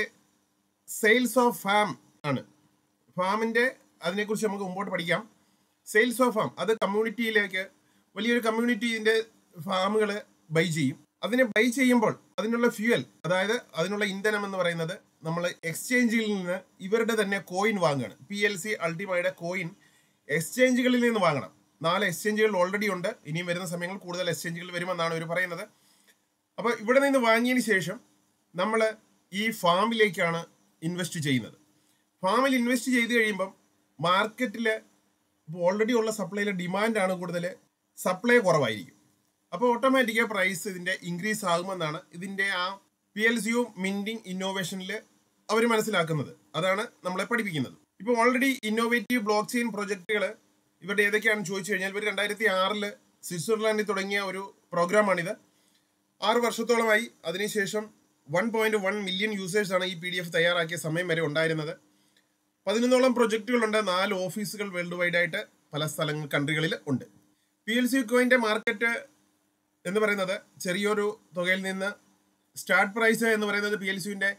Speaker 1: സെയിൽസ് ഓഫ് ഫാം ആണ് ഫാമിന്റെ അതിനെക്കുറിച്ച് നമുക്ക് മുമ്പോട്ട് പഠിക്കാം സെയിൽസ് ഓഫ് ഫാം അത് കമ്മ്യൂണിറ്റിയിലേക്ക് വലിയൊരു കമ്മ്യൂണിറ്റി ഇതിന്റെ ഫാമുകൾ ബൈ ചെയ്യും അതിനെ ബൈ ചെയ്യുമ്പോൾ അതിനുള്ള ഫ്യൂവൽ അതായത് അതിനുള്ള ഇന്ധനം എന്ന് പറയുന്നത് നമ്മൾ എക്സ്ചേഞ്ചിൽ നിന്ന് ഇവരുടെ തന്നെ കോയിൻ വാങ്ങുകയാണ് പി എൽ സി അൾട്ടിമയുടെ കോയിൻ എക്സ്ചേഞ്ചുകളിൽ നിന്ന് വാങ്ങണം നാല് എക്സ്ചേഞ്ചുകൾ ഓൾറെഡി ഉണ്ട് ഇനിയും വരുന്ന സമയങ്ങളിൽ കൂടുതൽ എക്സ്ചേഞ്ചുകൾ വരുമെന്നാണ് ഇവർ പറയുന്നത് അപ്പോൾ ഇവിടെ നിന്ന് വാങ്ങിയതിന് ശേഷം നമ്മൾ ഈ ഫാമിലേക്കാണ് ഇൻവെസ്റ്റ് ചെയ്യുന്നത് ഫാമിൽ ഇൻവെസ്റ്റ് ചെയ്ത് കഴിയുമ്പം മാർക്കറ്റിൽ ഇപ്പോൾ ഓൾറെഡി ഉള്ള സപ്ലൈയിലെ ഡിമാൻഡാണ് കൂടുതൽ സപ്ലൈ കുറവായിരിക്കും അപ്പോൾ ഓട്ടോമാറ്റിക് പ്രൈസ് ഇതിൻ്റെ ഇൻക്രീസ് ആകുമെന്നാണ് ഇതിൻ്റെ ആ പി എൽ സിയു മിൻറ്റിംഗ് ഇന്നോവേഷനിൽ അവർ മനസ്സിലാക്കുന്നത് അതാണ് നമ്മളെ പഠിപ്പിക്കുന്നത് ഇപ്പോൾ ഓൾറെഡി ഇന്നോവേറ്റീവ് ബ്ലോക്ക് ചെയിൻ പ്രൊജക്റ്റുകൾ ഇവരുടെ ഏതൊക്കെയാണെന്ന് ചോദിച്ചു കഴിഞ്ഞാൽ ഇവർ രണ്ടായിരത്തി ആറില് സ്വിറ്റ്സർലാൻഡിൽ തുടങ്ങിയ ഒരു പ്രോഗ്രാമാണിത് ആറ് വർഷത്തോളമായി അതിനുശേഷം വൺ പോയിന്റ് വൺ മില്യൺ യൂസേഴ്സാണ് ഈ പി ഡി എഫ് തയ്യാറാക്കിയ സമയം വരെ ഉണ്ടായിരുന്നത് പതിനൊന്നോളം പ്രൊജക്റ്റുകളുണ്ട് നാല് ഓഫീസുകൾ വേൾഡ് വൈഡ് ആയിട്ട് പല സ്ഥലങ്ങൾ കൺട്രികളിൽ ഉണ്ട് പി എൽ സി കോയിൻ്റെ മാർക്കറ്റ് എന്ന് പറയുന്നത് ചെറിയൊരു തുകയിൽ നിന്ന് സ്റ്റാർട്ട് പ്രൈസ് എന്ന് പറയുന്നത് പി എൽ സിയുടെ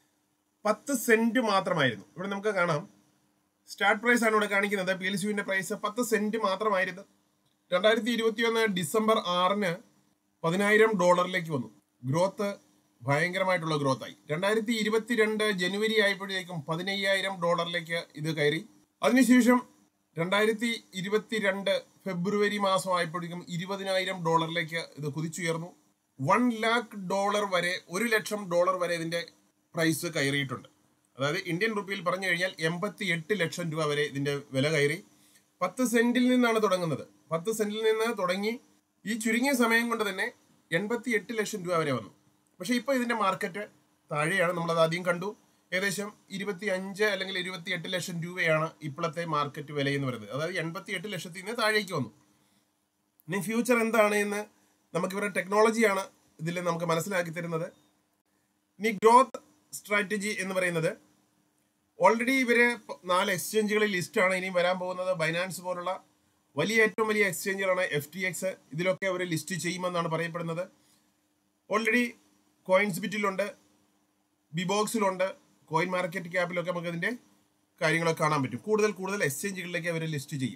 Speaker 1: പത്ത് സെന്റ് മാത്രമായിരുന്നു ഇവിടെ നമുക്ക് കാണാം സ്റ്റാർട്ട് പ്രൈസ് ആണ് ഇവിടെ കാണിക്കുന്നത് പി എൽ സിയുടെ പ്രൈസ് പത്ത് സെന്റ് മാത്രമായിരുന്നു രണ്ടായിരത്തി ഇരുപത്തി ഒന്ന് ഡിസംബർ ആറിന് പതിനായിരം ഡോളറിലേക്ക് വന്നു ഗ്രോത്ത് ഭയങ്കരമായിട്ടുള്ള ഗ്രോത്ത് ആയി രണ്ടായിരത്തി ഇരുപത്തിരണ്ട് ജനുവരി ആയപ്പോഴേക്കും പതിനയ്യായിരം ഡോളറിലേക്ക് ഇത് കയറി അതിനുശേഷം രണ്ടായിരത്തി ഇരുപത്തിരണ്ട് ഫെബ്രുവരി മാസം ആയപ്പോഴേക്കും ഇരുപതിനായിരം ഡോളറിലേക്ക് ഇത് കുതിച്ചുയർന്നു വൺ ലാക്ക് ഡോളർ വരെ ഒരു ലക്ഷം ഡോളർ വരെ ഇതിന്റെ പ്രൈസ് കയറിയിട്ടുണ്ട് അതായത് ഇന്ത്യൻ റുപ്പിയിൽ പറഞ്ഞു കഴിഞ്ഞാൽ എൺപത്തി എട്ട് ലക്ഷം രൂപ വരെ ഇതിന്റെ വില കയറി പത്ത് സെന്റിൽ നിന്നാണ് തുടങ്ങുന്നത് പത്ത് സെന്റിൽ നിന്ന് തുടങ്ങി ഈ ചുരുങ്ങിയ സമയം കൊണ്ട് തന്നെ എൺപത്തി എട്ട് ലക്ഷം രൂപ വരെ വന്നു പക്ഷേ ഇപ്പോൾ ഇതിന്റെ മാർക്കറ്റ് താഴെയാണ് നമ്മളത് ആദ്യം കണ്ടു ഏകദേശം ഇരുപത്തി അഞ്ച് അല്ലെങ്കിൽ ഇരുപത്തി എട്ട് ലക്ഷം രൂപയാണ് ഇപ്പോഴത്തെ മാർക്കറ്റ് വില എന്ന് പറയുന്നത് അതായത് എൺപത്തി എട്ട് ലക്ഷത്തിൽ നിന്ന് താഴേക്ക് വന്നു ഇനി ഫ്യൂച്ചർ എന്താണ് എന്ന് നമുക്ക് ഇവരുടെ ടെക്നോളജിയാണ് ഇതിൽ നമുക്ക് മനസ്സിലാക്കി തരുന്നത് ഇനി ഗ്രോത്ത് സ്ട്രാറ്റജി എന്ന് പറയുന്നത് ഓൾറെഡി ഇവര് പ- നാല് എക്സ്ചേഞ്ചുകളിൽ ലിസ്റ്റാണ് ഇനിയും വരാൻ പോകുന്നത് ബൈനാൻസ് പോലുള്ള വലിയ ഏറ്റവും വലിയ എക്സ്ചേഞ്ചുകളാണ് എഫ് ടി എക്സ് ഇതിലൊക്കെ അവർ ലിസ്റ്റ് ചെയ്യുമെന്നാണ് പറയപ്പെടുന്നത് ഓൾറെഡി കോയിൻസ് ബിറ്റിലുണ്ട് ബിബോക്സിലുണ്ട് കോയിൻ മാർക്കറ്റ് ക്യാപ്പിലൊക്കെ നമുക്ക് ഇതിന്റെ കാര്യങ്ങളൊക്കെ കാണാൻ പറ്റും കൂടുതൽ കൂടുതൽ എക്സ്ചേഞ്ചുകളിലേക്ക് അവർ ലിസ്റ്റ് ചെയ്യും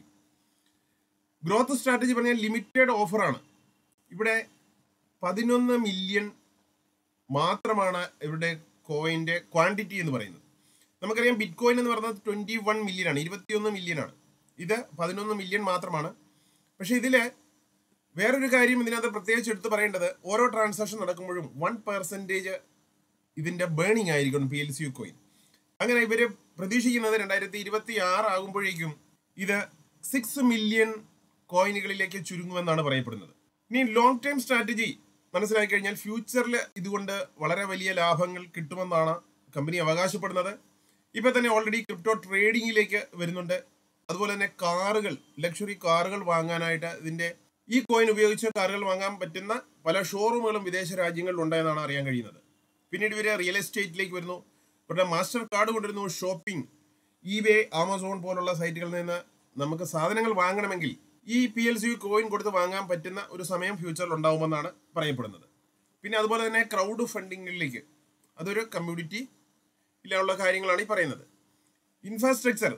Speaker 1: ഗ്രോത്ത് സ്ട്രാറ്റജി പറഞ്ഞാൽ ലിമിറ്റഡ് ഓഫറാണ് ഇവിടെ പതിനൊന്ന് മില്യൺ മാത്രമാണ് ഇവരുടെ കോയിന്റെ ക്വാണ്ടിറ്റി എന്ന് പറയുന്നത് നമുക്കറിയാം ബിറ്റ് കോയിൻ എന്ന് പറയുന്നത് ട്വന്റി വൺ മില്യൺ ആണ് ഇരുപത്തിയൊന്ന് മില്യൺ ആണ് ഇത് പതിനൊന്ന് മില്യൺ മാത്രമാണ് പക്ഷെ ഇതില് വേറൊരു കാര്യം ഇതിനകത്ത് പ്രത്യേകിച്ച് എടുത്തു പറയേണ്ടത് ഓരോ ട്രാൻസാക്ഷൻ നടക്കുമ്പോഴും വൺ പെർസെൻറ്റേജ് ഇതിന്റെ ബേണിംഗ് ആയിരിക്കണം P L C U coin അങ്ങനെ ഇവര് പ്രതീക്ഷിക്കുന്നത് രണ്ടായിരത്തി ഇരുപത്തി ആറ് ആകുമ്പോഴേക്കും ഇത് സിക്സ് മില്യൺ കോയിനുകളിലേക്ക് ചുരുങ്ങുമെന്നാണ് പറയപ്പെടുന്നത് ഇനി ലോങ് ടൈം സ്ട്രാറ്റജി മനസ്സിലാക്കി കഴിഞ്ഞാൽ ഫ്യൂച്ചറിൽ ഇതുകൊണ്ട് വളരെ വലിയ ലാഭങ്ങൾ കിട്ടുമെന്നാണ് കമ്പനി അവകാശപ്പെടുന്നത് ഇപ്പൊ തന്നെ ഓൾറെഡി ക്രിപ്റ്റോ ട്രേഡിംഗിലേക്ക് വരുന്നുണ്ട് അതുപോലെ തന്നെ കാറുകൾ ലക്ഷറി കാറുകൾ വാങ്ങാനായിട്ട് ഇതിന്റെ ഈ കോയിൻ ഉപയോഗിച്ച് കാറുകൾ വാങ്ങാൻ പറ്റുന്ന പല ഷോറൂമുകളും വിദേശ രാജ്യങ്ങളിൽ ഉണ്ടെന്നാണ് അറിയാൻ കഴിയുന്നത് പിന്നീട് ഇവര് റിയൽ എസ്റ്റേറ്റിലേക്ക് വരുന്നു ഇവരുടെ മാസ്റ്റർ കാർഡ് കൊണ്ടിരുന്നു ഷോപ്പിംഗ് ഇബേ ആമസോൺ പോലുള്ള സൈറ്റുകളിൽ നിന്ന് നമുക്ക് സാധനങ്ങൾ വാങ്ങണമെങ്കിൽ ഈ പി എൽ സി കോയിൻ കൊടുത്ത് വാങ്ങാൻ പറ്റുന്ന ഒരു സമയം ഫ്യൂച്ചറിൽ ഉണ്ടാവുമെന്നാണ് പറയപ്പെടുന്നത് പിന്നെ അതുപോലെ തന്നെ ക്രൗഡ് ഫണ്ടിങ്ങിലേക്ക് അതൊരു കമ്മ്യൂണിറ്റി ഇല്ലാനുള്ള കാര്യങ്ങളാണ് ഈ പറയുന്നത് infrastructure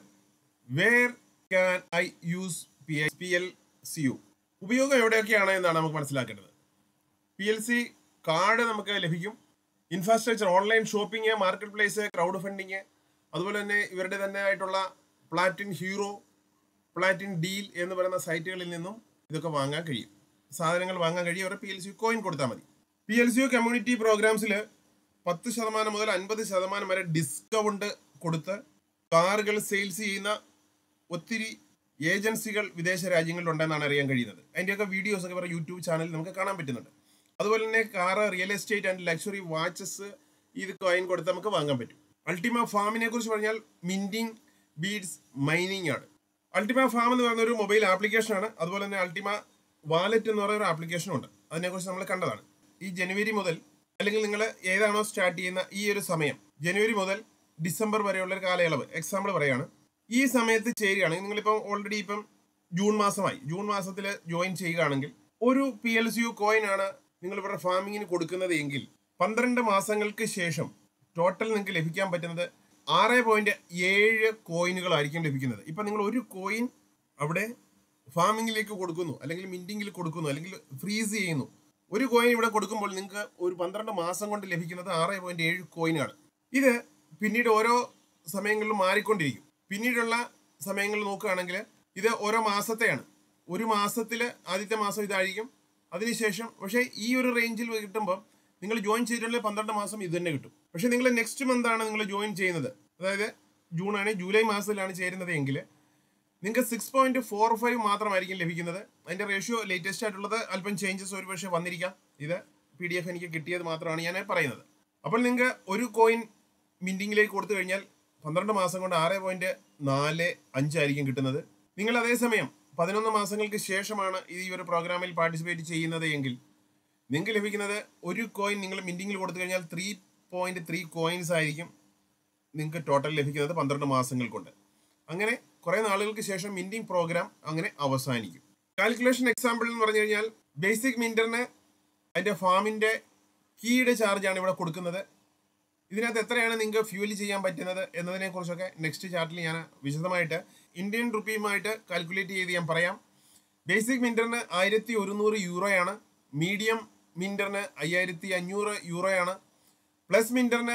Speaker 1: where can I use P I P L C U ഉപയോഗം എവിടെയൊക്കെയാണ് എന്നാണ് നമുക്ക് മനസ്സിലാക്കേണ്ടത് പി എൽ സി കാർഡ് നമുക്ക് ലഭിക്കും infrastructure online shopping marketplace crowdfunding അതുപോലെ തന്നെ ഇവരുടെ തന്നെ ആയിട്ടുള്ള പ്ലാറ്റിൻ ഹീറോ പ്ലാറ്റിൻ ഡീൽ എന്ന് പറയുന്ന സൈറ്റുകളിൽ നിന്നും ഇതൊക്കെ വാങ്ങാൻ കഴിയും സാധനങ്ങൾ വാങ്ങാൻ കഴിയും അവരുടെ പി എൽ സി കോയിൻ കൊടുത്താൽ മതി പി എൽ സി കമ്മ്യൂണിറ്റി പ്രോഗ്രാംസിൽ പത്ത് ശതമാനം മുതൽ അൻപത് ശതമാനം വരെ ഡിസ്കൗണ്ട് കൊടുത്ത് കാറുകൾ സെയിൽസ് ചെയ്യുന്ന ഒത്തിരി ഏജൻസികൾ വിദേശ രാജ്യങ്ങളിലുണ്ടെന്നാണ് അറിയാൻ കഴിയുന്നത് അതിൻ്റെയൊക്കെ വീഡിയോസ് ഒക്കെ ഇവരുടെ യൂട്യൂബ് ചാനലിൽ നമുക്ക് കാണാൻ പറ്റുന്നുണ്ട് അതുപോലെ തന്നെ car real estate and luxury watches ഇത് കോയിൻ കൊടുത്ത് നമുക്ക് വാങ്ങാൻ പറ്റും അൾട്ടിമ ഫാമിനെ കുറിച്ച് പറഞ്ഞാൽ മിൻറ്റിങ് ബീഡ്സ് മൈനിങ് ആണ് അൾട്ടിമ ഫാം എന്ന് പറയുന്ന ഒരു മൊബൈൽ ആപ്ലിക്കേഷൻ ആണ് അതുപോലെ തന്നെ അൾട്ടിമ വാലറ്റ് എന്ന് പറയുന്ന ഒരു ആപ്ലിക്കേഷനും ഉണ്ട് അതിനെക്കുറിച്ച് നമ്മൾ കണ്ടതാണ് ഈ ജനുവരി മുതൽ അല്ലെങ്കിൽ നിങ്ങൾ ഏതാണോ സ്റ്റാർട്ട് ചെയ്യുന്ന ഈ ഒരു സമയം ജനുവരി മുതൽ ഡിസംബർ വരെയുള്ള ഒരു കാലയളവ് എക്സാമ്പിൾ പറയാണ് ഈ സമയത്ത് ചേരുകയാണെങ്കിൽ നിങ്ങളിപ്പം ഓൾറെഡി ഇപ്പം ജൂൺ മാസമായി ജൂൺ മാസത്തിൽ ജോയിൻ ചെയ്യുകയാണെങ്കിൽ ഒരു P L C U coin ആണ് നിങ്ങൾ ഇവരുടെ ഫാമിങ്ങിന് കൊടുക്കുന്നത് എങ്കിൽ പന്ത്രണ്ട് മാസങ്ങൾക്ക് ശേഷം ടോട്ടൽ നിങ്ങൾക്ക് ലഭിക്കാൻ പറ്റുന്നത് ആറ് പോയിന്റ് ഏഴ് കോയിനുകളായിരിക്കും ലഭിക്കുന്നത് ഇപ്പം നിങ്ങൾ ഒരു കോയിൻ അവിടെ ഫാമിങ്ങിലേക്ക് കൊടുക്കുന്നു അല്ലെങ്കിൽ മിൻറ്റിങ്ങിൽ കൊടുക്കുന്നു അല്ലെങ്കിൽ ഫ്രീസ് ചെയ്യുന്നു ഒരു കോയിൻ ഇവിടെ കൊടുക്കുമ്പോൾ നിങ്ങൾക്ക് ഒരു പന്ത്രണ്ട് മാസം കൊണ്ട് ലഭിക്കുന്നത് ആറ് പോയിന്റ് ഏഴ് കോയിനാണ് ഇത് പിന്നീട് ഓരോ സമയങ്ങളിലും മാറിക്കൊണ്ടിരിക്കും പിന്നീടുള്ള സമയങ്ങളിൽ നോക്കുകയാണെങ്കിൽ ഇത് ഓരോ മാസത്തെയാണ് ഒരു മാസത്തിൽ ആദ്യത്തെ മാസം ഇതായിരിക്കും അതിനുശേഷം പക്ഷേ ഈ ഒരു റേഞ്ചിൽ കിട്ടുമ്പോൾ നിങ്ങൾ ജോയിൻ ചെയ്തിട്ടുള്ള പന്ത്രണ്ട് മാസം ഇത് തന്നെ കിട്ടും പക്ഷേ നിങ്ങൾ നെക്സ്റ്റ് മന്ത് ആണ് നിങ്ങൾ ജോയിൻ ചെയ്യുന്നത് അതായത് ജൂൺ ആണ് ജൂലൈ മാസത്തിലാണ് ചേരുന്നത് എങ്കിൽ നിങ്ങൾക്ക് സിക്സ് പോയിന്റ് ഫോർ ഫൈവ് മാത്രമായിരിക്കും ലഭിക്കുന്നത് അതിന്റെ റേഷ്യോ ലേറ്റസ്റ്റ് ആയിട്ടുള്ളത് അല്പം ചേഞ്ചസ് ഒരു പക്ഷേ വന്നിരിക്കാം ഇത് പി ഡി എഫ് എനിക്ക് കിട്ടിയത് മാത്രമാണ് ഞാൻ പറയുന്നത് അപ്പോൾ നിങ്ങൾക്ക് ഒരു കോയിൻ മിൻറ്റിങ്ങിലേക്ക് കൊടുത്തു കഴിഞ്ഞാൽ പന്ത്രണ്ട് മാസം കൊണ്ട് ആറ് പോയിന്റ് നാല് അഞ്ചായിരിക്കും കിട്ടുന്നത് നിങ്ങൾ അതേസമയം പതിനൊന്ന് മാസങ്ങൾക്ക് ശേഷമാണ് ഈ ഒരു പ്രോഗ്രാമിൽ പാർട്ടിസിപ്പേറ്റ് ചെയ്യുന്നത് എങ്കിൽ നിങ്ങൾക്ക് ലഭിക്കുന്നത് ഒരു കോയിൻ നിങ്ങൾ മിൻറ്റിങ്ങിൽ കൊടുത്തു കഴിഞ്ഞാൽ ത്രീ പോയിന്റ് ത്രീ കോയിൻസ് ആയിരിക്കും നിങ്ങൾക്ക് ടോട്ടൽ ലഭിക്കുന്നത് പന്ത്രണ്ട് മാസങ്ങൾ കൊണ്ട് അങ്ങനെ കുറേ നാളുകൾക്ക് ശേഷം മിൻറ്റിംഗ് പ്രോഗ്രാം അങ്ങനെ അവസാനിക്കും കാൽക്കുലേഷൻ എക്സാമ്പിൾ എന്ന് പറഞ്ഞു കഴിഞ്ഞാൽ ബേസിക് മിൻറ്ററിന് അതിൻ്റെ ഫാമിൻ്റെ കീയുടെ ചാർജാണ് ഇവിടെ കൊടുക്കുന്നത് ഇതിനകത്ത് എത്രയാണ് നിങ്ങൾക്ക് ഫ്യൂൽ ചെയ്യാൻ പറ്റുന്നത് എന്നതിനെ കുറിച്ചൊക്കെ നെക്സ്റ്റ് ചാർട്ടിൽ ഞാൻ വിശദമായിട്ട് ഇന്ത്യൻ റുപ്പിയുമായിട്ട് കാൽക്കുലേറ്റ് ചെയ്ത് ഞാൻ പറയാം ബേസിക് മിൻറ്ററിന് ആയിരത്തി ഒരുന്നൂറ് യൂറോയാണ് മീഡിയം മിൻറ്ററിന് അയ്യായിരത്തി അഞ്ഞൂറ് യൂറോയാണ് പ്ലസ് മിൻറ്ററിന്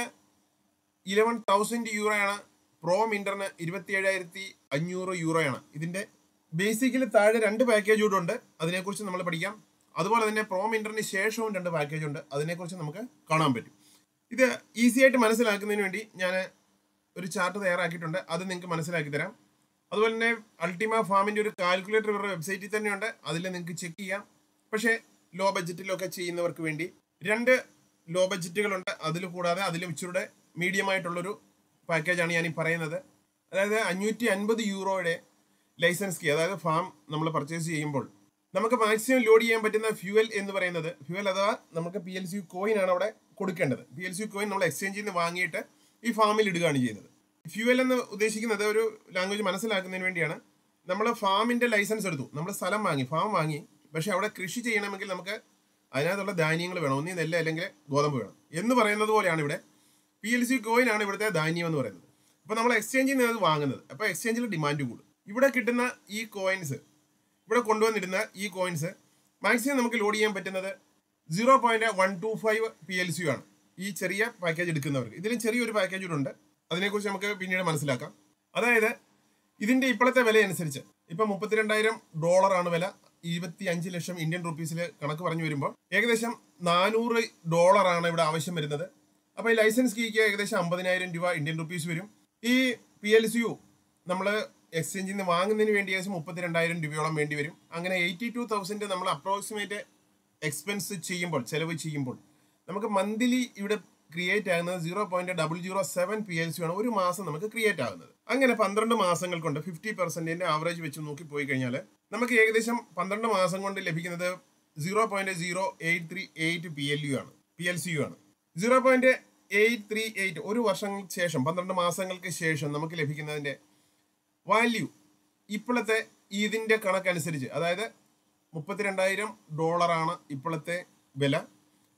Speaker 1: ഇലവൻ തൗസൻഡ് യൂറോയാണ് പ്രോ മിൻറ്ററിന് ഇരുപത്തി ഏഴായിരത്തി അഞ്ഞൂറ് യൂറോയാണ് ഇതിൻ്റെ ബേസിക്കിൽ താഴെ രണ്ട് പാക്കേജ് കൂടെ ഉണ്ട് അതിനെക്കുറിച്ച് നമ്മൾ പഠിക്കാം അതുപോലെ തന്നെ പ്രോ മിൻറ്ററിന് ശേഷവും രണ്ട് പാക്കേജ് ഉണ്ട് അതിനെക്കുറിച്ച് നമുക്ക് കാണാൻ പറ്റും ഇത് ഈസി ആയിട്ട് മനസ്സിലാക്കുന്നതിന് വേണ്ടി ഞാൻ ഒരു ചാർട്ട് തയ്യാറാക്കിയിട്ടുണ്ട് അത് നിങ്ങൾക്ക് മനസ്സിലാക്കി തരാം അതുപോലെ തന്നെ അൾട്ടിമ ഫാമിൻ്റെ ഒരു കാൽക്കുലേറ്റർ ഇവരുടെ വെബ്സൈറ്റിൽ തന്നെയുണ്ട് അതിൽ നിങ്ങൾക്ക് ചെക്ക് ചെയ്യാം പക്ഷേ ലോ ബഡ്ജറ്റിലൊക്കെ ചെയ്യുന്നവർക്ക് വേണ്ടി രണ്ട് ലോ ബഡ്ജറ്റുകളുണ്ട് അതിൽ കൂടാതെ അതിലും ഇച്ചിരുടെ മീഡിയം ആയിട്ടുള്ളൊരു പാക്കേജാണ് ഞാൻ ഈ പറയുന്നത് അതായത് അഞ്ഞൂറ്റി അൻപത് യൂറോയുടെ ലൈസൻസ് കീ അതായത് ഫാം നമ്മൾ പർച്ചേസ് ചെയ്യുമ്പോൾ നമുക്ക് മാക്സിമം ലോഡ് ചെയ്യാൻ പറ്റുന്ന ഫ്യൂവൽ എന്ന് പറയുന്നത് ഫ്യൂവൽ അഥവാ നമുക്ക് പി എൽ സി കോയിൻ ആണ് അവിടെ കൊടുക്കേണ്ടത് പി എൽ സി കോയിൻ നമ്മൾ എക്സ്ചേഞ്ചിൽ നിന്ന് വാങ്ങിയിട്ട് ഈ ഫാമിൽ ഇടുകയാണ് ചെയ്യുന്നത് ഫ്യൂവൽ എന്ന് ഉദ്ദേശിക്കുന്നത് ഒരു ലാംഗ്വേജ് മനസ്സിലാക്കുന്നതിന് വേണ്ടിയാണ് നമ്മൾ ഫാമിന്റെ ലൈസൻസ് എടുത്തു നമ്മൾ സ്ഥലം വാങ്ങി ഫാം വാങ്ങി പക്ഷെ അവിടെ കൃഷി ചെയ്യണമെങ്കിൽ നമുക്ക് അതിനകത്തുള്ള ധാന്യങ്ങൾ വേണം ഒന്നീ നെല്ല് അല്ലെങ്കിൽ ഗോതമ്പ് വേണം എന്ന് പറയുന്നത് പോലെയാണ് ഇവിടെ പി എൽ സി കോയിൻ ആണ് ഇവിടുത്തെ ധാന്യം എന്ന് പറയുന്നത് അപ്പോൾ നമ്മൾ എക്സ്ചേഞ്ചിൽ നിന്ന് അത് വാങ്ങുന്നത് അപ്പോൾ എക്സ്ചേഞ്ചിൽ ഡിമാൻഡ് കൂടും ഇവിടെ കിട്ടുന്ന ഈ കോയിൻസ് ഇവിടെ കൊണ്ടുവന്നിടുന്ന ഈ കോയിൻസ് മാക്സിമം നമുക്ക് ലോഡ് ചെയ്യാൻ പറ്റുന്നത് zero point one two five P L C ആണ് ഈ ചെറിയ പാക്കേജ് എടുക്കുന്നവർക്ക് ഇതിലും ചെറിയൊരു പാക്കേജ് കൂടെ ഉണ്ട് അതിനെക്കുറിച്ച് നമുക്ക് പിന്നീട് മനസ്സിലാക്കാം അതായത് ഇതിന്റെ ഇപ്പോഴത്തെ വില അനുസരിച്ച് ഇപ്പൊ മുപ്പത്തിരണ്ടായിരം ഡോളറാണ് വില ഇരുപത്തി അഞ്ച് ലക്ഷം ഇന്ത്യൻ റുപ്പീസിൽ കണക്ക് പറഞ്ഞു വരുമ്പോൾ ഏകദേശം നാനൂറ് ഡോളറാണ് ഇവിടെ ആവശ്യം വരുന്നത് അപ്പോൾ ഈ ലൈസൻസ് കീക്ക് ഏകദേശം അമ്പതിനായിരം രൂപ ഇന്ത്യൻ റുപ്പീസ് വരും ഈ പി എൽ സി യു നമ്മൾ എക്സ്ചേഞ്ചിൽ നിന്ന് വാങ്ങുന്നതിന് വേണ്ടി ഏകദേശം മുപ്പത്തിരണ്ടായിരം രൂപയോളം വേണ്ടി വരും അങ്ങനെ എയ്റ്റി ടു തൗസൻഡ് നമ്മൾ അപ്രോക്സിമേറ്റ് എക്സ്പെൻസ് ചെയ്യുമ്പോൾ ചെലവ് ചെയ്യുമ്പോൾ നമുക്ക് മന്ത്ലി ഇവിടെ ക്രിയേറ്റ് ആകുന്നത് zero point double zero seven P L C ആണ് ഒരു മാസം നമുക്ക് ക്രിയേറ്റ് ആകുന്നത് അങ്ങനെ പന്ത്രണ്ട് മാസങ്ങൾ കൊണ്ട് ഫിഫ്റ്റി പെർസെന്റിന്റെ ആവറേജ് വെച്ച് നോക്കി പോയി കഴിഞ്ഞാൽ നമുക്ക് ഏകദേശം പന്ത്രണ്ട് മാസം കൊണ്ട് ലഭിക്കുന്നത് zero point zero eight three eight P L U ആണ് പി എൽ സി യു ആണ് zero point eight three eight ഒരു വർഷങ്ങൾക്ക് ശേഷം പന്ത്രണ്ട് മാസങ്ങൾക്ക് ശേഷം നമുക്ക് ലഭിക്കുന്നതിന്റെ വാല്യൂ ഇപ്പോഴത്തെ ഇതിന്റെ കണക്കനുസരിച്ച് അതായത് മുപ്പത്തിരണ്ടായിരം ഡോളറാണ് ഇപ്പോഴത്തെ വില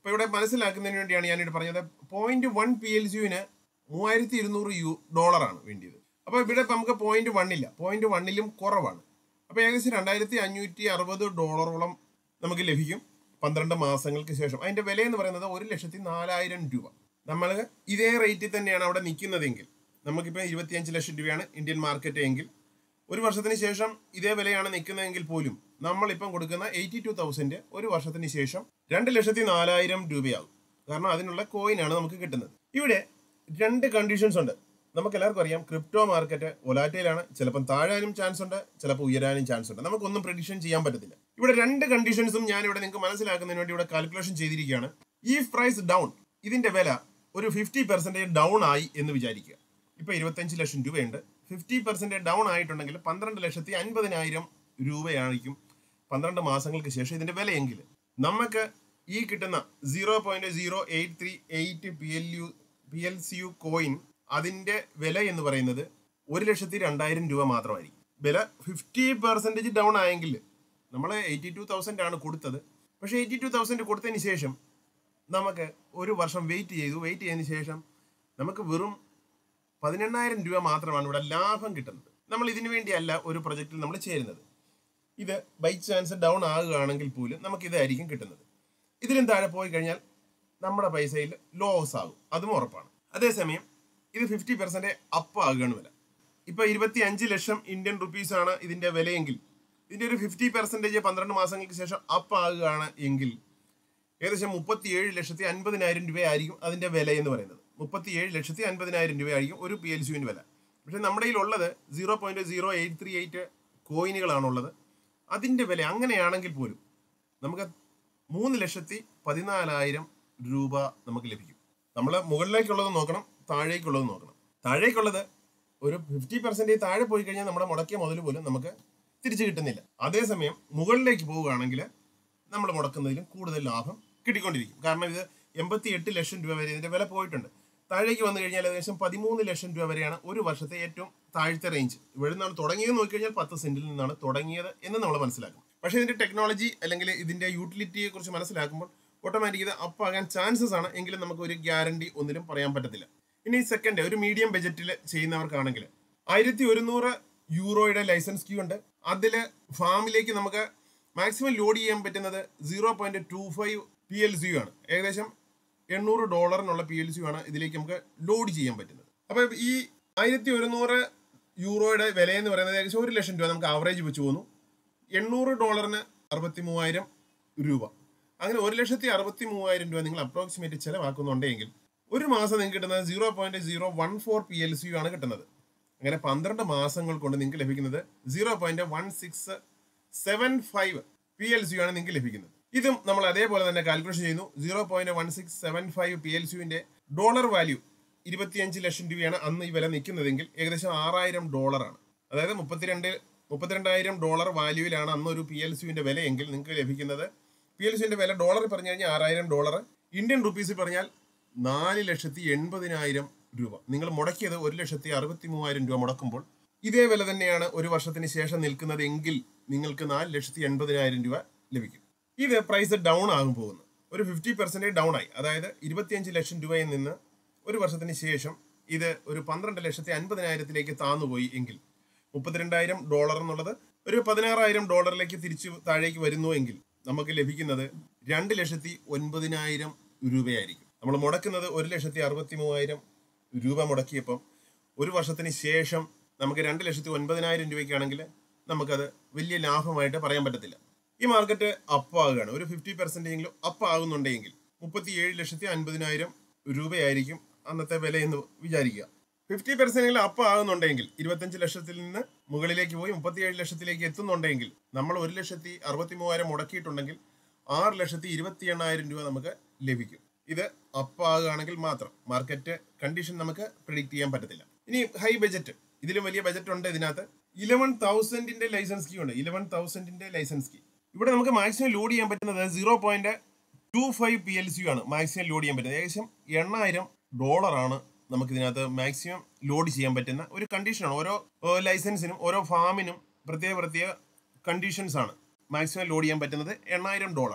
Speaker 1: അപ്പോൾ ഇവിടെ മനസ്സിലാക്കുന്നതിന് വേണ്ടിയാണ് ഞാനിവിടെ പറഞ്ഞത് പോയിന്റ് വൺ പി എൽ സിയുവിന് മൂവായിരത്തി ഇരുന്നൂറ് യു ഡോളറാണ് വേണ്ടിയത് അപ്പോൾ ഇവിടെ ഇപ്പം നമുക്ക് പോയിന്റ് വണ്ണില്ല പോയിന്റ് വണ്ണിലും കുറവാണ് അപ്പോൾ ഏകദേശം രണ്ടായിരത്തി അഞ്ഞൂറ്റി അറുപത് ഡോളറോളം നമുക്ക് ലഭിക്കും പന്ത്രണ്ട് മാസങ്ങൾക്ക് ശേഷം അതിന്റെ വില എന്ന് പറയുന്നത് ഒരു ലക്ഷത്തി നാലായിരം രൂപ നമ്മൾ ഇതേ റേറ്റിൽ തന്നെയാണ് അവിടെ നിൽക്കുന്നതെങ്കിൽ നമുക്കിപ്പോൾ ഇരുപത്തിയഞ്ച് ലക്ഷം രൂപയാണ് ഇന്ത്യൻ മാർക്കറ്റ് എങ്കിൽ ഒരു വർഷത്തിന് ശേഷം ഇതേ വിലയാണ് നിൽക്കുന്നതെങ്കിൽ പോലും നമ്മളിപ്പം കൊടുക്കുന്ന എയ്റ്റി ടു തൗസൻഡ് ഒരു വർഷത്തിന് ശേഷം രണ്ട് ലക്ഷത്തി നാലായിരം രൂപയാകും കാരണം അതിനുള്ള കോയിനാണ് നമുക്ക് കിട്ടുന്നത് ഇവിടെ രണ്ട് കണ്ടീഷൻസ് ഉണ്ട് നമുക്ക് എല്ലാവർക്കും അറിയാം ക്രിപ്റ്റോ മാർക്കറ്റ് ഒലാറ്റയിലാണ് ചിലപ്പം താഴാനും ചാൻസ് ഉണ്ട് ചിലപ്പോൾ ഉയരാനും ചാൻസ് ഉണ്ട് നമുക്കൊന്നും പ്രഡിക്ഷൻ ചെയ്യാൻ പറ്റത്തില്ല ഇവിടെ രണ്ട് കണ്ടീഷൻസും ഞാൻ ഇവിടെ നിങ്ങൾക്ക് മനസ്സിലാക്കുന്നതിന് വേണ്ടി ഇവിടെ കാൽക്കുലേഷൻ ചെയ്തിരിക്കുകയാണ് ഈ പ്രൈസ് ഡൗൺ ഇതിന്റെ വില ഒരു ഫിഫ്റ്റി പെർസെൻറ്റേജ് ഡൗൺ ആയി എന്ന് വിചാരിക്കുക ഇപ്പൊ ഇരുപത്തഞ്ച് ലക്ഷം രൂപയുണ്ട് ഫിഫ്റ്റി പെർസെൻറ്റേജ് ഡൗൺ ആയിട്ടുണ്ടെങ്കിൽ പന്ത്രണ്ട് ലക്ഷത്തി അൻപതിനായിരം രൂപയായിരിക്കും പന്ത്രണ്ട് മാസങ്ങൾക്ക് ശേഷം ഇതിന്റെ വിലയെങ്കിൽ നമുക്ക് ഈ കിട്ടുന്ന zero point zero eight three eight P L U P L C U coin അതിന്റെ വില എന്ന് പറയുന്നത് ഒരു ലക്ഷത്തി രണ്ടായിരം രൂപ മാത്രമായിരിക്കും വില ഫിഫ്റ്റി പെർസെൻറ്റേജ് ഡൗൺ ആയെങ്കിൽ നമ്മൾ എയ്റ്റി ടു തൗസൻഡ് ആണ് കൊടുത്തത് പക്ഷേ എയ്റ്റി ടു തൗസൻഡ് കൊടുത്തതിന് ശേഷം നമുക്ക് ഒരു വർഷം വെയിറ്റ് ചെയ്തു വെയിറ്റ് ചെയ്തതിന് ശേഷം നമുക്ക് വെറും പതിനെണ്ണായിരം രൂപ മാത്രമാണ് ഇവിടെ ലാഭം കിട്ടുന്നത് നമ്മൾ ഇതിനു വേണ്ടിയല്ല ഒരു പ്രൊജക്റ്റിൽ നമ്മൾ ചേരുന്നത് ഇത് ബൈ ചാൻസ് ഡൗൺ ആകുകയാണെങ്കിൽ പോലും നമുക്ക് ഇതായിരിക്കും കിട്ടുന്നത് ഇതിലും താഴെ പോയി കഴിഞ്ഞാൽ നമ്മുടെ പൈസയിൽ ലോസ് ആകും അതും ഉറപ്പാണ് അതേസമയം ഇത് ഫിഫ്റ്റി പെർസെൻറ്റ് അപ്പ് ആകുകയാണ് വില ഇപ്പൊ ഇരുപത്തി അഞ്ച് ലക്ഷം ഇന്ത്യൻ റുപ്പീസ് ആണ് ഇതിന്റെ വിലയെങ്കിൽ ഇതിന്റെ ഒരു ഫിഫ്റ്റി പെർസെൻറ്റേജ് പന്ത്രണ്ട് മാസങ്ങൾക്ക് ശേഷം അപ്പ് ആകുകയാണ് എങ്കിൽ ഏകദേശം മുപ്പത്തിയേഴ് ലക്ഷത്തി അൻപതിനായിരം രൂപയായിരിക്കും അതിന്റെ വില എന്ന് പറയുന്നത് മുപ്പത്തിയേഴ് ലക്ഷത്തി അൻപതിനായിരം രൂപയായിരിക്കും ഒരു പി എൽ സിയുവിന് വില പക്ഷെ നമ്മുടെ കയ്യിലുള്ളത് zero point zero eight three eight കോയിനുകളാണുള്ളത് അതിന്റെ വില അങ്ങനെയാണെങ്കിൽ പോലും നമുക്ക് മൂന്ന് ലക്ഷത്തി പതിനാലായിരം രൂപ നമുക്ക് ലഭിക്കും നമ്മൾ മുകളിലേക്കുള്ളത് നോക്കണം താഴേക്കുള്ളത് നോക്കണം താഴേക്കുള്ളത് ഒരു ഫിഫ്റ്റി പെർസെൻറ്റേജ് താഴെ പോയി കഴിഞ്ഞാൽ നമ്മുടെ മുടക്കിയ മുതൽ പോലും നമുക്ക് തിരിച്ചു കിട്ടുന്നില്ല അതേസമയം മുകളിലേക്ക് പോവുകയാണെങ്കിൽ നമ്മൾ മുടക്കുന്നതിലും കൂടുതൽ ലാഭം കിട്ടിക്കൊണ്ടിരിക്കും കാരണം ഇത് എൺപത്തി എട്ട് ലക്ഷം രൂപ വരെ ഇതിന്റെ വില പോയിട്ടുണ്ട് താഴേക്ക് വന്നു കഴിഞ്ഞാൽ ഏകദേശം പതിമൂന്ന് ലക്ഷം രൂപ വരെയാണ് ഒരു വർഷത്തെ ഏറ്റവും താഴത്തെ റേഞ്ച് ഇവിടെ നിന്നാണ് തുടങ്ങിയത് നോക്കിക്കഴിഞ്ഞാൽ പത്ത് സെന്റിൽ നിന്നാണ് തുടങ്ങിയത് എന്ന് നമ്മൾ മനസ്സിലാക്കും പക്ഷേ ഇതിന്റെ ടെക്നോളജി അല്ലെങ്കിൽ ഇതിന്റെ യൂട്ടിലിറ്റിയെ കുറിച്ച് മനസ്സിലാക്കുമ്പോൾ ഓട്ടോമാറ്റിക് ഇത് അപ്പ് ആകാൻ ചാൻസസ് ആണ് എങ്കിലും നമുക്ക് ഒരു ഗ്യാരണ്ടി ഒന്നിലും പറയാൻ പറ്റത്തില്ല ഇനി സെക്കൻഡ് ഒരു മീഡിയം ബജറ്റിൽ ചെയ്യുന്നവർക്കാണെങ്കിൽ ആയിരത്തി ഒരുന്നൂറ് യൂറോയുടെ ലൈസൻസ് ക്യൂ ഉണ്ട് അതിൽ ഫാമിലേക്ക് നമുക്ക് മാക്സിമം ലോഡ് ചെയ്യാൻ പറ്റുന്നത് zero point two five P L C ആണ് ഏകദേശം എണ്ണൂറ് ഡോളറിനുള്ള പി എൽ സി ആണ് ഇതിലേക്ക് നമുക്ക് ലോഡ് ചെയ്യാൻ പറ്റുന്നത് അപ്പൊ ഈ ആയിരത്തി ഒരുന്നൂറ് യൂറോയുടെ വില എന്ന് പറയുന്നത് ഏകദേശം ഒരു ലക്ഷം രൂപ നമുക്ക് ആവറേജ് വെച്ച് പോകുന്നു എണ്ണൂറ് ഡോളറിന് അറുപത്തി മൂവായിരം രൂപ അങ്ങനെ ഒരു ലക്ഷത്തി അറുപത്തി മൂവായിരം രൂപ നിങ്ങൾ അപ്രോക്സിമേറ്റ് ചിലവാക്കുന്നുണ്ടെങ്കിൽ ഒരു മാസം നിങ്ങൾക്ക് കിട്ടുന്നത് zero point zero one four P L C ആണ് കിട്ടുന്നത് അങ്ങനെ പന്ത്രണ്ട് മാസങ്ങൾ കൊണ്ട് നിങ്ങൾക്ക് ലഭിക്കുന്നത് zero point one six seven five P L C ആണ് നിങ്ങൾക്ക് ലഭിക്കുന്നത് ഇതും നമ്മൾ അതേപോലെ തന്നെ കാൽക്കുലേഷൻ ചെയ്യുന്നു zero point one six seven five P L സിന്റെ ഡോളർ വാല്യൂ ഇരുപത്തിയഞ്ച് ലക്ഷം രൂപയാണ് അന്ന് ഈ വില നിൽക്കുന്നതെങ്കിൽ ഏകദേശം ആറായിരം ഡോളറാണ് അതായത് മുപ്പത്തിരണ്ട് മുപ്പത്തിരണ്ടായിരം ഡോളർ വാല്യൂവിലാണ് അന്ന് ഒരു പി എൽ സിന്റെ വിലയെങ്കിൽ നിങ്ങൾക്ക് ലഭിക്കുന്നത് പി എൽ സിന്റെ വില ഡോളർ പറഞ്ഞു കഴിഞ്ഞാൽ ആറായിരം ഡോളർ ഇന്ത്യൻ റുപ്പീസിൽ പറഞ്ഞാൽ നാല് ലക്ഷത്തി എൺപതിനായിരം രൂപ നിങ്ങൾ മുടക്കിയത് ഒരു ലക്ഷത്തി അറുപത്തി മൂവായിരം രൂപ മുടക്കുമ്പോൾ ഇതേ വില തന്നെയാണ് ഒരു വർഷത്തിന് ശേഷം നിൽക്കുന്നത് എങ്കിൽ നിങ്ങൾക്ക് നാല് ലക്ഷത്തി എൺപതിനായിരം രൂപ ലഭിക്കും ഇത് പ്രൈസ് ഡൗൺ ആകും പോകുന്നു ഒരു ഫിഫ്റ്റി പെർസെൻറ്റേജ് ഡൗൺ ആയി അതായത് ഇരുപത്തിയഞ്ച് ലക്ഷം രൂപയിൽ നിന്ന് ഒരു വർഷത്തിന് ശേഷം ഇത് ഒരു പന്ത്രണ്ട് ലക്ഷത്തി അൻപതിനായിരത്തിലേക്ക് താന്നുപോയി എങ്കിൽ മുപ്പത്തിരണ്ടായിരം ഡോളർ എന്നുള്ളത് ഒരു പതിനാറായിരം ഡോളറിലേക്ക് തിരിച്ചു താഴേക്ക് വരുന്നു എങ്കിൽ നമുക്ക് ലഭിക്കുന്നത് രണ്ട് ലക്ഷത്തി ഒൻപതിനായിരം രൂപയായിരിക്കും നമ്മൾ മുടക്കുന്നത് ഒരു ലക്ഷത്തി അറുപത്തി മൂവായിരം രൂപ മുടക്കിയപ്പം ഒരു വർഷത്തിന് ശേഷം നമുക്ക് രണ്ട് ലക്ഷത്തി ഒൻപതിനായിരം രൂപയ്ക്കാണെങ്കിൽ നമുക്കത് വലിയ ലാഭമായിട്ട് പറയാൻ പറ്റത്തില്ല ഈ മാർക്കറ്റ് അപ്പ് ആകുകയാണ് ഒരു ഫിഫ്റ്റി പെർസെൻറ്റെങ്കിലും അപ്പ് ആകുന്നുണ്ടെങ്കിൽ മുപ്പത്തി ഏഴ് ലക്ഷത്തി അൻപതിനായിരം രൂപയായിരിക്കും അന്നത്തെ വില എന്ന് വിചാരിക്കുക ഫിഫ്റ്റി പെർസെൻറ്റെങ്കിലും അപ്പ് ആകുന്നുണ്ടെങ്കിൽ ഇരുപത്തഞ്ച് ലക്ഷത്തിൽ നിന്ന് മുകളിലേക്ക് പോയി മുപ്പത്തിയേഴ് ലക്ഷത്തിലേക്ക് എത്തുന്നുണ്ടെങ്കിൽ നമ്മൾ ഒരു ലക്ഷത്തി അറുപത്തി മൂവായിരം മുടക്കിയിട്ടുണ്ടെങ്കിൽ ആറ് ലക്ഷത്തി ഇരുപത്തി എണ്ണായിരം രൂപ നമുക്ക് ലഭിക്കും ഇത് അപ്പ് ആകുകയാണെങ്കിൽ മാത്രം മാർക്കറ്റ് കണ്ടീഷൻ നമുക്ക് പ്രിഡിക്റ്റ് ചെയ്യാൻ പറ്റത്തില്ല ഇനി ഹൈ ബജറ്റ് ഇതിലും വലിയ ബജറ്റ് ഉണ്ട് ഇതിനകത്ത് ഇലവൻ തൗസൻഡിന്റെ ലൈസൻസ് കീ ഉണ്ട് ഇലവൻ തൗസൻഡിന്റെ ലൈസൻസ് കീ ഇവിടെ നമുക്ക് മാക്സിമം ലോഡ് ചെയ്യാൻ പറ്റുന്നത് zero point two five P L C ആണ് മാക്സിമം ലോഡ് ചെയ്യാൻ പറ്റുന്നത് ഏകദേശം എണ്ണായിരം ഡോളറാണ് നമുക്ക് ഇതിനകത്ത് മാക്സിമം ലോഡ് ചെയ്യാൻ പറ്റുന്ന ഒരു കണ്ടീഷനാണ് ഓരോ ഏഹ്, ലൈസൻസിനും ഓരോ ഫാമിനും പ്രത്യേക പ്രത്യേക കണ്ടീഷൻസ് ആണ് മാക്സിമം ലോഡ് ചെയ്യാൻ പറ്റുന്നത് എണ്ണായിരം ഡോളറാണ്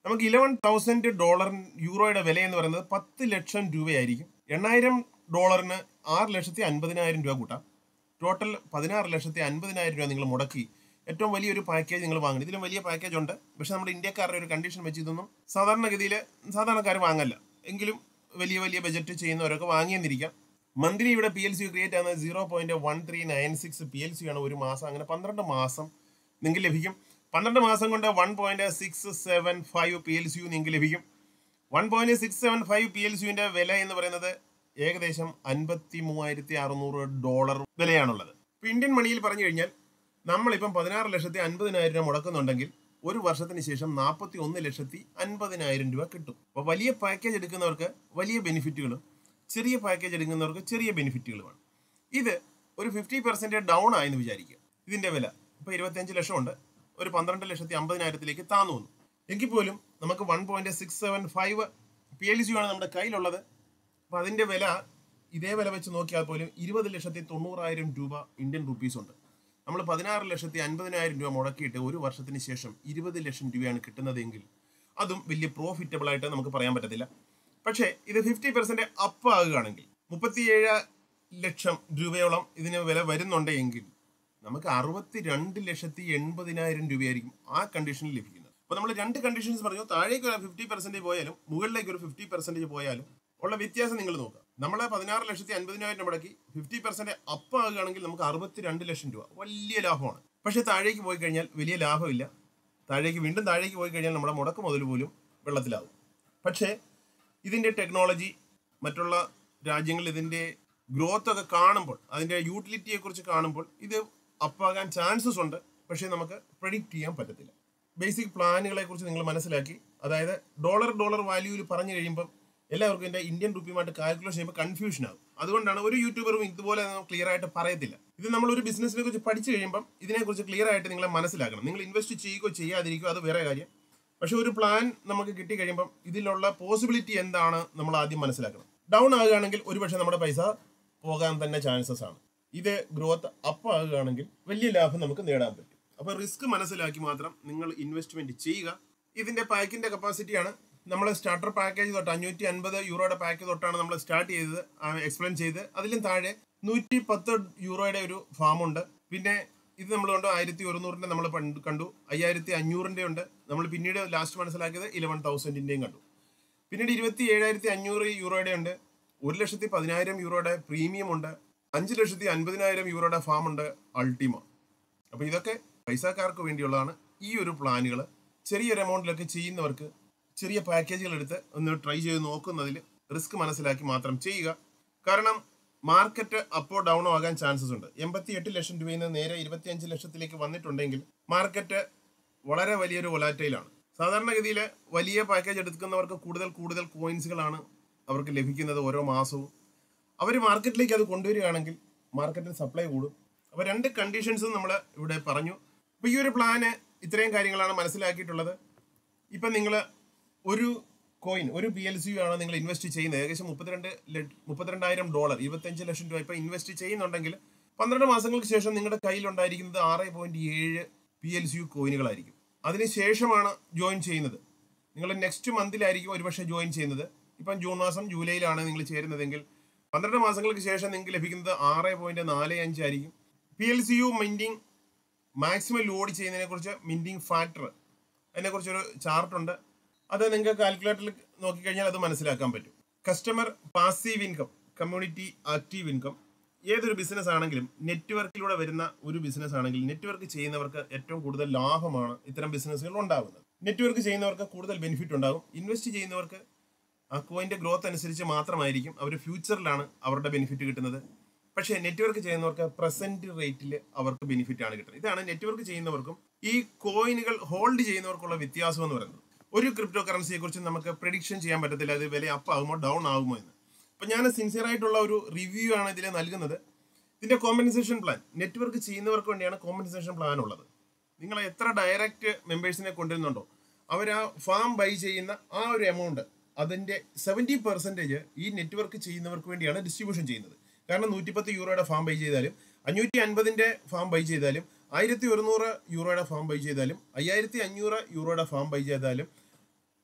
Speaker 1: നമുക്ക് ഇലവൻ തൗസൻഡ് ഡോളർ യൂറോയുടെ വില എന്ന് പറയുന്നത് പത്ത് ലക്ഷം രൂപയായിരിക്കും എണ്ണായിരം ഡോളറിന് ആറ് ലക്ഷത്തി അൻപതിനായിരം രൂപ കൂട്ടാം ടോട്ടൽ പതിനാറ് ലക്ഷത്തി അൻപതിനായിരം രൂപ നിങ്ങൾ മുടക്കി ഏറ്റവും വലിയൊരു പാക്കേജ് നിങ്ങൾ വാങ്ങണം ഇതിലും വലിയ പാക്കേജ് ഉണ്ട് പക്ഷെ നമ്മുടെ ഇന്ത്യക്കാരുടെ ഒരു കണ്ടീഷൻ വെച്ച് ഇതൊന്നും സാധാരണഗതിയിൽ സാധാരണക്കാർ വാങ്ങല്ല എങ്കിലും വലിയ വലിയ ബജറ്റ് ചെയ്യുന്നവരൊക്കെ വാങ്ങിയെന്നിരിക്കാം മന്ത്ലി ഇവിടെ പി എൽ സി ക്രിയേറ്റ് ആകുന്നത് zero point one three nine six P L C ആണ് ഒരു മാസം അങ്ങനെ പന്ത്രണ്ട് മാസം നിങ്ങൾക്ക് ലഭിക്കും പന്ത്രണ്ട് മാസം കൊണ്ട് one point six seven five P L C U നിങ്ങൾക്ക് ലഭിക്കും one point six seven five P L സിയുടെ വില എന്ന് പറയുന്നത് ഏകദേശം അൻപത്തി മൂവായിരത്തി അറുന്നൂറ് ഡോളർ വിലയാണുള്ളത് ഇപ്പൊ ഇന്ത്യൻ മണിയിൽ പറഞ്ഞു കഴിഞ്ഞാൽ നമ്മളിപ്പം പതിനാറ് ലക്ഷത്തി അൻപതിനായിരം രൂപ മുടക്കുന്നുണ്ടെങ്കിൽ ഒരു വർഷത്തിന് ശേഷം നാൽപ്പത്തി ഒന്ന് ലക്ഷത്തി അൻപതിനായിരം രൂപ കിട്ടും അപ്പോൾ വലിയ പാക്കേജ് എടുക്കുന്നവർക്ക് വലിയ ബെനിഫിറ്റുകളും ചെറിയ പാക്കേജ് എടുക്കുന്നവർക്ക് ചെറിയ ബെനിഫിറ്റുകളുമാണ് ഇത് ഒരു ഫിഫ്റ്റി പെർസെൻറ്റ് ഡൗൺ ആയെന്ന് വിചാരിക്കുക ഇതിന്റെ വില ഇപ്പോൾ ഇരുപത്തിയഞ്ച് ലക്ഷമുണ്ട് ഒരു പന്ത്രണ്ട് ലക്ഷത്തി അമ്പതിനായിരത്തിലേക്ക് താന്നു വന്നു എങ്കിൽ പോലും നമുക്ക് one point six seven five P L C ആണ് നമ്മുടെ കയ്യിലുള്ളത് അപ്പൊ അതിന്റെ വില ഇതേ വില വെച്ച് നോക്കിയാൽ പോലും ഇരുപത് ലക്ഷത്തി തൊണ്ണൂറായിരം രൂപ ഇന്ത്യൻ റുപ്പീസ് ഉണ്ട് നമ്മൾ പതിനാറ് ലക്ഷത്തി അൻപതിനായിരം രൂപ മുടക്കിയിട്ട് ഒരു വർഷത്തിന് ശേഷം ഇരുപത് ലക്ഷം രൂപയാണ് കിട്ടുന്നതെങ്കിൽ അതും വലിയ പ്രോഫിറ്റബിൾ ആയിട്ട് നമുക്ക് പറയാൻ പറ്റത്തില്ല പക്ഷേ ഇത് ഫിഫ്റ്റി പെർസെന്റ് അപ്പ് ആകുകയാണെങ്കിൽ മുപ്പത്തിയേഴ് ലക്ഷം രൂപയോളം ഇതിന് വില വരുന്നുണ്ടെങ്കിൽ നമുക്ക് അറുപത്തി രണ്ട് ലക്ഷത്തി എൺപതിനായിരം രൂപയായിരിക്കും ആ കണ്ടീഷനിൽ ലഭിക്കുന്നത് അപ്പൊ നമ്മൾ രണ്ട് കണ്ടീഷൻസ് പറഞ്ഞു താഴേക്ക് ഒരു ഫിഫ്റ്റി പെർസെന്റേജ് പോയാലും മുകളിലേക്ക് ഒരു ഫിഫ്റ്റി പെർസെന്റേജ് പോയാലും ഉള്ള വ്യത്യാസം നിങ്ങൾ നോക്കുക നമ്മളെ പതിനാറ് ലക്ഷത്തി അൻപതിനായിരം മുടക്കി ഫിഫ്റ്റി പെർസെന്റ് അപ്പ് ആകുകയാണെങ്കിൽ നമുക്ക് അറുപത്തി രണ്ട് ലക്ഷം രൂപ വലിയ ലാഭമാണ് പക്ഷേ താഴേക്ക് പോയി കഴിഞ്ഞാൽ വലിയ ലാഭമില്ല താഴേക്ക് വീണ്ടും താഴേക്ക് പോയി കഴിഞ്ഞാൽ നമ്മുടെ മുടക്ക് മുതൽ പോലും വെള്ളത്തിലാവും പക്ഷേ ഇതിന്റെ ടെക്നോളജി മറ്റുള്ള രാജ്യങ്ങളിൽ ഇതിന്റെ ഗ്രോത്ത് ഒക്കെ കാണുമ്പോൾ അതിന്റെ യൂട്ടിലിറ്റിയെ കുറിച്ച് കാണുമ്പോൾ ഇത് അപ്പാകാൻ ചാൻസസ് ഉണ്ട് പക്ഷേ നമുക്ക് പ്രഡിക്റ്റ് ചെയ്യാൻ പറ്റത്തില്ല ബേസിക് പ്ലാനുകളെ കുറിച്ച് നിങ്ങൾ മനസ്സിലാക്കി അതായത് ഡോളർ ഡോളർ വാല്യൂവിൽ പറഞ്ഞു കഴിയുമ്പോൾ എല്ലാവർക്കും എൻ്റെ ഇന്ത്യൻ റുപ്പിയുമായിട്ട് കാൽക്കുലേഷൻ ചെയ്യുമ്പോൾ കൺഫ്യൂഷൻ ആകും അതുകൊണ്ടാണ് ഒരു യൂട്യൂബറും ഇതുപോലെ ക്ലിയർ ആയിട്ട് പറയത്തില്ല ഇത് നമ്മൾ ഒരു ബിസിനസിനെ കുറിച്ച് പഠിച്ചു കഴിയുമ്പോൾ ഇതിനെക്കുറിച്ച് ക്ലിയർ ആയിട്ട് നിങ്ങളെ മനസ്സിലാക്കണം നിങ്ങൾ ഇൻവെസ്റ്റ് ചെയ്യുകയോ ചെയ്യാതിരിക്കുകയോ അത് വേറെ കാര്യം പക്ഷെ ഒരു പ്ലാൻ നമുക്ക് കിട്ടി കഴിയുമ്പം ഇതിലുള്ള പോസിബിലിറ്റി എന്താണ് നമ്മൾ ആദ്യം മനസ്സിലാക്കണം ഡൗൺ ആകുകയാണെങ്കിൽ ഒരുപക്ഷെ നമ്മുടെ പൈസ പോകാൻ തന്നെ ചാൻസസ് ആണ് ഇത് ഗ്രോത്ത് അപ്പ് ആകുകയാണെങ്കിൽ വലിയ ലാഭം നമുക്ക് നേടാൻ പറ്റും അപ്പോൾ റിസ്ക് മനസ്സിലാക്കി മാത്രം നിങ്ങൾ ഇൻവെസ്റ്റ്മെന്റ് ചെയ്യുക ഇതിന്റെ പാക്കിന്റെ കപ്പാസിറ്റിയാണ് നമ്മൾ സ്റ്റാർട്ടർ പാക്കേജ് തൊട്ട് അഞ്ഞൂറ്റി അൻപത് യൂറോയുടെ പാക്ക് തൊട്ടാണ് നമ്മൾ സ്റ്റാർട്ട് ചെയ്തത് എക്സ്പ്ലെയിൻ ചെയ്ത് അതിലും താഴെ നൂറ്റി പത്ത് യൂറോയുടെ ഒരു ഫാമുണ്ട് പിന്നെ ഇത് നമ്മൾ കണ്ടു ആയിരത്തി ഒരുന്നൂറിന്റെ നമ്മൾ പണ്ട് കണ്ടു അയ്യായിരത്തി അഞ്ഞൂറിന്റെ ഉണ്ട് നമ്മൾ പിന്നീട് ലാസ്റ്റ് മനസ്സിലാക്കിയത് ഇലവൻ തൗസൻഡിന്റെയും കണ്ടു പിന്നീട് ഇരുപത്തി ഏഴായിരത്തി അഞ്ഞൂറ് യൂറോയുടെ ഉണ്ട് ഒരു ലക്ഷത്തി പതിനായിരം യൂറോയുടെ പ്രീമിയം ഉണ്ട് അഞ്ച് ലക്ഷത്തി അൻപതിനായിരം യൂറോയുടെ ഫാം ഉണ്ട് അൾട്ടിമ അപ്പോൾ ഇതൊക്കെ പൈസക്കാർക്ക് വേണ്ടിയുള്ളതാണ് ഈ ഒരു പ്ലാനുകൾ ചെറിയൊരു എമൗണ്ടിലൊക്കെ ചെയ്യുന്നവർക്ക് ചെറിയ പാക്കേജുകൾ എടുത്ത് ഒന്ന് ട്രൈ ചെയ്ത് നോക്കുന്നതിൽ റിസ്ക് മനസ്സിലാക്കി മാത്രം ചെയ്യുക കാരണം മാർക്കറ്റ് അപ്പോ ഡൗണോ ആകാൻ ചാൻസസ് ഉണ്ട് എൺപത്തി എട്ട് ലക്ഷം രൂപയിൽ നിന്ന് നേരെ ഇരുപത്തിയഞ്ച് ലക്ഷത്തിലേക്ക് വന്നിട്ടുണ്ടെങ്കിൽ മാർക്കറ്റ് വളരെ വലിയൊരു വൊലാറ്റൈലാണ് സാധാരണഗതിയിൽ വലിയ പാക്കേജ് എടുക്കുന്നവർക്ക് കൂടുതൽ കൂടുതൽ കോയിൻസുകളാണ് അവർക്ക് ലഭിക്കുന്നത് ഓരോ മാസവും അവർ മാർക്കറ്റിലേക്ക് അത് കൊണ്ടുവരികയാണെങ്കിൽ മാർക്കറ്റിൽ സപ്ലൈ കൂടും അപ്പോൾ രണ്ട് കണ്ടീഷൻസും നമ്മൾ ഇവിടെ പറഞ്ഞു അപ്പോൾ ഈ ഒരു പ്ലാന് ഇത്രയും കാര്യങ്ങളാണ് മനസ്സിലാക്കിയിട്ടുള്ളത് ഇപ്പം നിങ്ങൾ ഒരു കോയിൻ ഒരു പി എൽ സി ആണ് നിങ്ങൾ ഇൻവെസ്റ്റ് ചെയ്യുന്നത് ഏകദേശം മുപ്പത്തിരണ്ട് ലക്ഷ- മുപ്പത്തിരണ്ടായിരം ഡോളർ ഇരുപത്തഞ്ച് ലക്ഷം രൂപ ഇപ്പം ഇൻവെസ്റ്റ് ചെയ്യുന്നുണ്ടെങ്കിൽ പന്ത്രണ്ട് മാസങ്ങൾക്ക് ശേഷം നിങ്ങളുടെ കയ്യിലുണ്ടായിരിക്കുന്നത് ആറ് പോയിന്റ് ഏഴ് പി എൽ സി യു കോയിനുകളായിരിക്കും അതിനുശേഷമാണ് ജോയിൻ ചെയ്യുന്നത് നിങ്ങൾ നെക്സ്റ്റ് മന്തിലായിരിക്കും ഒരുപക്ഷെ ജോയിൻ ചെയ്യുന്നത് ഇപ്പം ജൂൺ മാസം ജൂലൈയിലാണ് നിങ്ങൾ ചേരുന്നതെങ്കിൽ പന്ത്രണ്ട് മാസങ്ങൾക്ക് ശേഷം നിങ്ങൾക്ക് ലഭിക്കുന്നത് ആറ് പോയിന്റ് നാല് അഞ്ചായിരിക്കും P L C U minting maximum load ചെയ്യുന്നതിനെ കുറിച്ച് മിൻറ്റിംഗ് ഫാക്ടർ അതിനെക്കുറിച്ചൊരു ചാർട്ടുണ്ട് അത് നിങ്ങൾക്ക് കാൽക്കുലേറ്ററിൽ നോക്കിക്കഴിഞ്ഞാൽ അത് മനസ്സിലാക്കാൻ പറ്റും customer passive income community active income ഏതൊരു ബിസിനസ് ആണെങ്കിലും നെറ്റ്വർക്കിലൂടെ വരുന്ന ഒരു ബിസിനസ് ആണെങ്കിൽ നെറ്റ്വർക്ക് ചെയ്യുന്നവർക്ക് ഏറ്റവും കൂടുതൽ ലാഭമാണ് ഇത്തരം ബിസിനസ്സുകൾ ഉണ്ടാകുന്നത് നെറ്റ്വർക്ക് ചെയ്യുന്നവർക്ക് കൂടുതൽ ബെനിഫിറ്റ് ഉണ്ടാകും ഇൻവെസ്റ്റ് ചെയ്യുന്നവർക്ക് ആ കോയിന്റെ ഗ്രോത്ത് അനുസരിച്ച് മാത്രമായിരിക്കും അവർ ഫ്യൂച്ചറിലാണ് അവരുടെ ബെനിഫിറ്റ് കിട്ടുന്നത് പക്ഷേ നെറ്റ്വർക്ക് ചെയ്യുന്നവർക്ക് പ്രസന്റ് റേറ്റിൽ അവർക്ക് ബെനിഫിറ്റ് ആണ് കിട്ടുന്നത് ഇതാണ് നെറ്റ്വർക്ക് ചെയ്യുന്നവർക്കും ഈ കോയിനുകൾ ഹോൾഡ് ചെയ്യുന്നവർക്കുള്ള വ്യത്യാസം എന്ന് പറയുന്നത് ഒരു ക്രിപ്റ്റോ കറൻസിയെ കുറിച്ച് നമുക്ക് പ്രഡിക്ഷൻ ചെയ്യാൻ പറ്റത്തില്ല അത് വില അപ്പ് ആകുമോ ഡൗൺ ആകുമോ എന്ന് അപ്പൊ ഞാൻ സിൻസിയർ ആയിട്ടുള്ള ഒരു റിവ്യൂ ആണ് ഇതിൽ നൽകുന്നത് ഇതിന്റെ കോമ്പൻസേഷൻ പ്ലാൻ നെറ്റ്വർക്ക് ചെയ്യുന്നവർക്ക് വേണ്ടിയാണ് കോമ്പൻസേഷൻ പ്ലാൻ ഉള്ളത് നിങ്ങൾ എത്ര ഡയറക്റ്റ് മെമ്പേഴ്സിനെ കൊണ്ടുവരുന്നുണ്ടോ അവർ ആ ഫാം ബൈ ചെയ്യുന്ന ആ ഒരു എമൗണ്ട് അതിന്റെ സെവൻറ്റി പെർസെൻറ്റേജ് ഈ നെറ്റ്വർക്ക് ചെയ്യുന്നവർക്ക് വേണ്ടിയാണ് ഡിസ്ട്രിബ്യൂഷൻ ചെയ്യുന്നത് കാരണം നൂറ്റിപ്പത്ത് യൂറോയുടെ ഫാം ബൈ ചെയ്താലും അഞ്ഞൂറ്റി അൻപതിന്റെ ഫാം ബൈ ചെയ്താലും ആയിരത്തി ഒരുന്നൂറ് യൂറോയുടെ ഫാം ബൈ ചെയ്താലും അയ്യായിരത്തി അഞ്ഞൂറ് യൂറോയുടെ ഫാം ബൈ ചെയ്താലും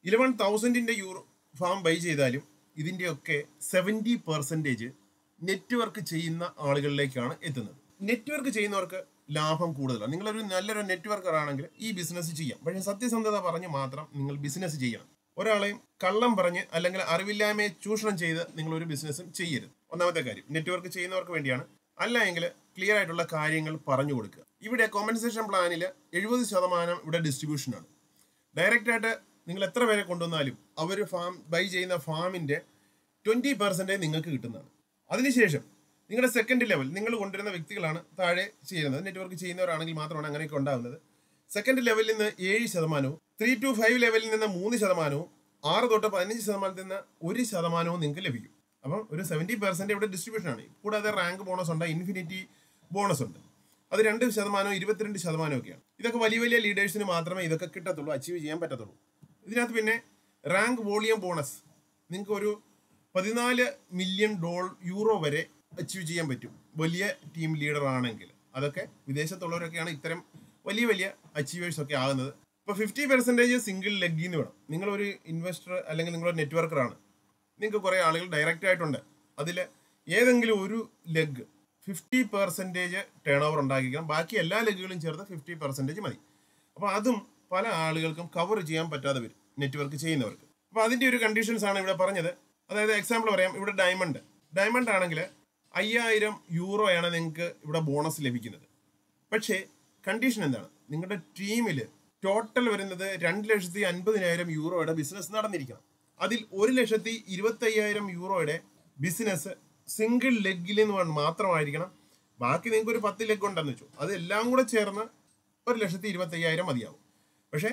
Speaker 1: ഇലവൻ തൗസൻഡിൻ്റെ യൂറോ ഫാം ബൈ ചെയ്താലും ഇതിൻ്റെയൊക്കെ സെവൻറ്റി പെർസെൻറ്റേജ് നെറ്റ്വർക്ക് ചെയ്യുന്ന ആളുകളിലേക്കാണ് എത്തുന്നത് നെറ്റ്വർക്ക് ചെയ്യുന്നവർക്ക് ലാഭം കൂടുതലാണ് നിങ്ങളൊരു നല്ലൊരു നെറ്റ്വർക്കർ ആണെങ്കിൽ ഈ ബിസിനസ് ചെയ്യാം പക്ഷേ സത്യസന്ധത പറഞ്ഞ് മാത്രം നിങ്ങൾ ബിസിനസ് ചെയ്യണം ഒരാളെയും കള്ളം പറഞ്ഞ് അല്ലെങ്കിൽ അറിവില്ലായ്മയെ ചൂഷണം ചെയ്ത് നിങ്ങൾ ഒരു ബിസിനസ്സും ചെയ്യരുത് ഒന്നാമത്തെ കാര്യം നെറ്റ്വർക്ക് ചെയ്യുന്നവർക്ക് വേണ്ടിയാണ് അല്ല എങ്കിൽ ക്ലിയർ ആയിട്ടുള്ള കാര്യങ്ങൾ പറഞ്ഞു കൊടുക്കുക ഇവിടെ കോമ്പൻസേഷൻ പ്ലാനിൽ എഴുപത് ശതമാനം ഇവിടെ ഡിസ്ട്രിബ്യൂഷനാണ് ഡയറക്റ്റ് ആയിട്ട് നിങ്ങൾ എത്ര പേരെ കൊണ്ടുവന്നാലും അവർ ഫാം ബൈ ചെയ്യുന്ന ഫാമിന്റെ ട്വന്റി പെർസെൻറ്റേജ് നിങ്ങൾക്ക് കിട്ടുന്നതാണ് അതിനുശേഷം നിങ്ങളുടെ സെക്കൻഡ് ലെവൽ നിങ്ങൾ കൊണ്ടുവരുന്ന വ്യക്തികളാണ് താഴെ ചെയ്യുന്നത് നെറ്റ്വർക്ക് ചെയ്യുന്നവരാണെങ്കിൽ മാത്രമാണ് അങ്ങനെയൊക്കെ ഉണ്ടാകുന്നത് സെക്കൻഡ് ലെവലിൽ നിന്ന് ഏഴ് ശതമാനവും ത്രീ ടു ഫൈവ് ലെവലിൽ നിന്ന് മൂന്ന് ശതമാനവും ആറ് തൊട്ട് പതിനഞ്ച് ശതമാനത്തിൽ നിന്ന് ഒരു ശതമാനവും നിങ്ങൾക്ക് ലഭിക്കും അപ്പം ഒരു സെവൻറ്റി പെർസെൻറ്റ് ഇവിടെ ഡിസ്ട്രിബ്യൂഷൻ ആണ് കൂടാതെ റാങ്ക് ബോണസ് ഉണ്ട് ഇൻഫിനിറ്റി ബോണസ് ഉണ്ട് അത് രണ്ട് ശതമാനവും ഇരുപത്തിരണ്ട് ശതമാനവും ഒക്കെയാണ് ഇതൊക്കെ വലിയ വലിയ ലീഡേഴ്സിന് മാത്രമേ ഇതൊക്കെ കിട്ടത്തുള്ളൂ അച്ചീവ് ചെയ്യാൻ പറ്റത്തുള്ളൂ ഇതിനകത്ത് പിന്നെ റാങ്ക് വോളിയം ബോണസ് നിങ്ങൾക്ക് ഒരു പതിനാല് മില്യൺ ഡോൾ യൂറോ വരെ അച്ചീവ് ചെയ്യാൻ പറ്റും വലിയ ടീം ലീഡർ ആണെങ്കിൽ അതൊക്കെ വിദേശത്തുള്ളവരൊക്കെയാണ് ഇത്തരം വലിയ വലിയ അച്ചീവേഴ്സ് ഒക്കെ ആകുന്നത് ഇപ്പോൾ ഫിഫ്റ്റി പെർസെൻറ്റേജ് സിംഗിൾ ലെഗിൽ നിന്ന് വേണം നിങ്ങളൊരു ഇൻവെസ്റ്റർ അല്ലെങ്കിൽ നിങ്ങളൊരു നെറ്റ്വർക്കറാണ് നിങ്ങൾക്ക് കുറേ ആളുകൾ ഡയറക്റ്റ് ആയിട്ടുണ്ട് അതിൽ ഏതെങ്കിലും ഒരു leg fifty percentage turnover ഉണ്ടാക്കിക്കണം ബാക്കി എല്ലാ ലെഗുകളും ചേർത്ത് ഫിഫ്റ്റി പെർസെൻറ്റേജ് മതി അപ്പോൾ അതും പല ആളുകൾക്കും കവർ ചെയ്യാൻ പറ്റാതെ വരും നെറ്റ്വർക്ക് ചെയ്യുന്നവർക്ക് അപ്പോൾ അതിൻ്റെ ഒരു കണ്ടീഷൻസ് ആണ് ഇവിടെ പറഞ്ഞത് അതായത് എക്സാമ്പിൾ പറയാം ഇവിടെ ഡയമണ്ട് ഡയമണ്ട് ആണെങ്കിൽ അയ്യായിരം യൂറോയാണ് നിങ്ങൾക്ക് ഇവിടെ ബോണസ് ലഭിക്കുന്നത് പക്ഷേ കണ്ടീഷൻ എന്താണ് നിങ്ങളുടെ ടീമിൽ ടോട്ടൽ വരുന്നത് രണ്ട് ലക്ഷത്തി അൻപതിനായിരം യൂറോയുടെ ബിസിനസ് നടന്നിരിക്കണം അതിൽ ഒരു ലക്ഷത്തി ഇരുപത്തയ്യായിരം യൂറോയുടെ ബിസിനസ് സിംഗിൾ ലെഗിൽ നിന്ന് മാത്രമായിരിക്കണം ബാക്കി നിങ്ങൾക്ക് ഒരു പത്ത് ലെഗ് ഉണ്ടെന്ന് വെച്ചു അതെല്ലാം കൂടെ ചേർന്ന് ഒരു ലക്ഷത്തി ഇരുപത്തയ്യായിരം മതിയാവും പക്ഷേ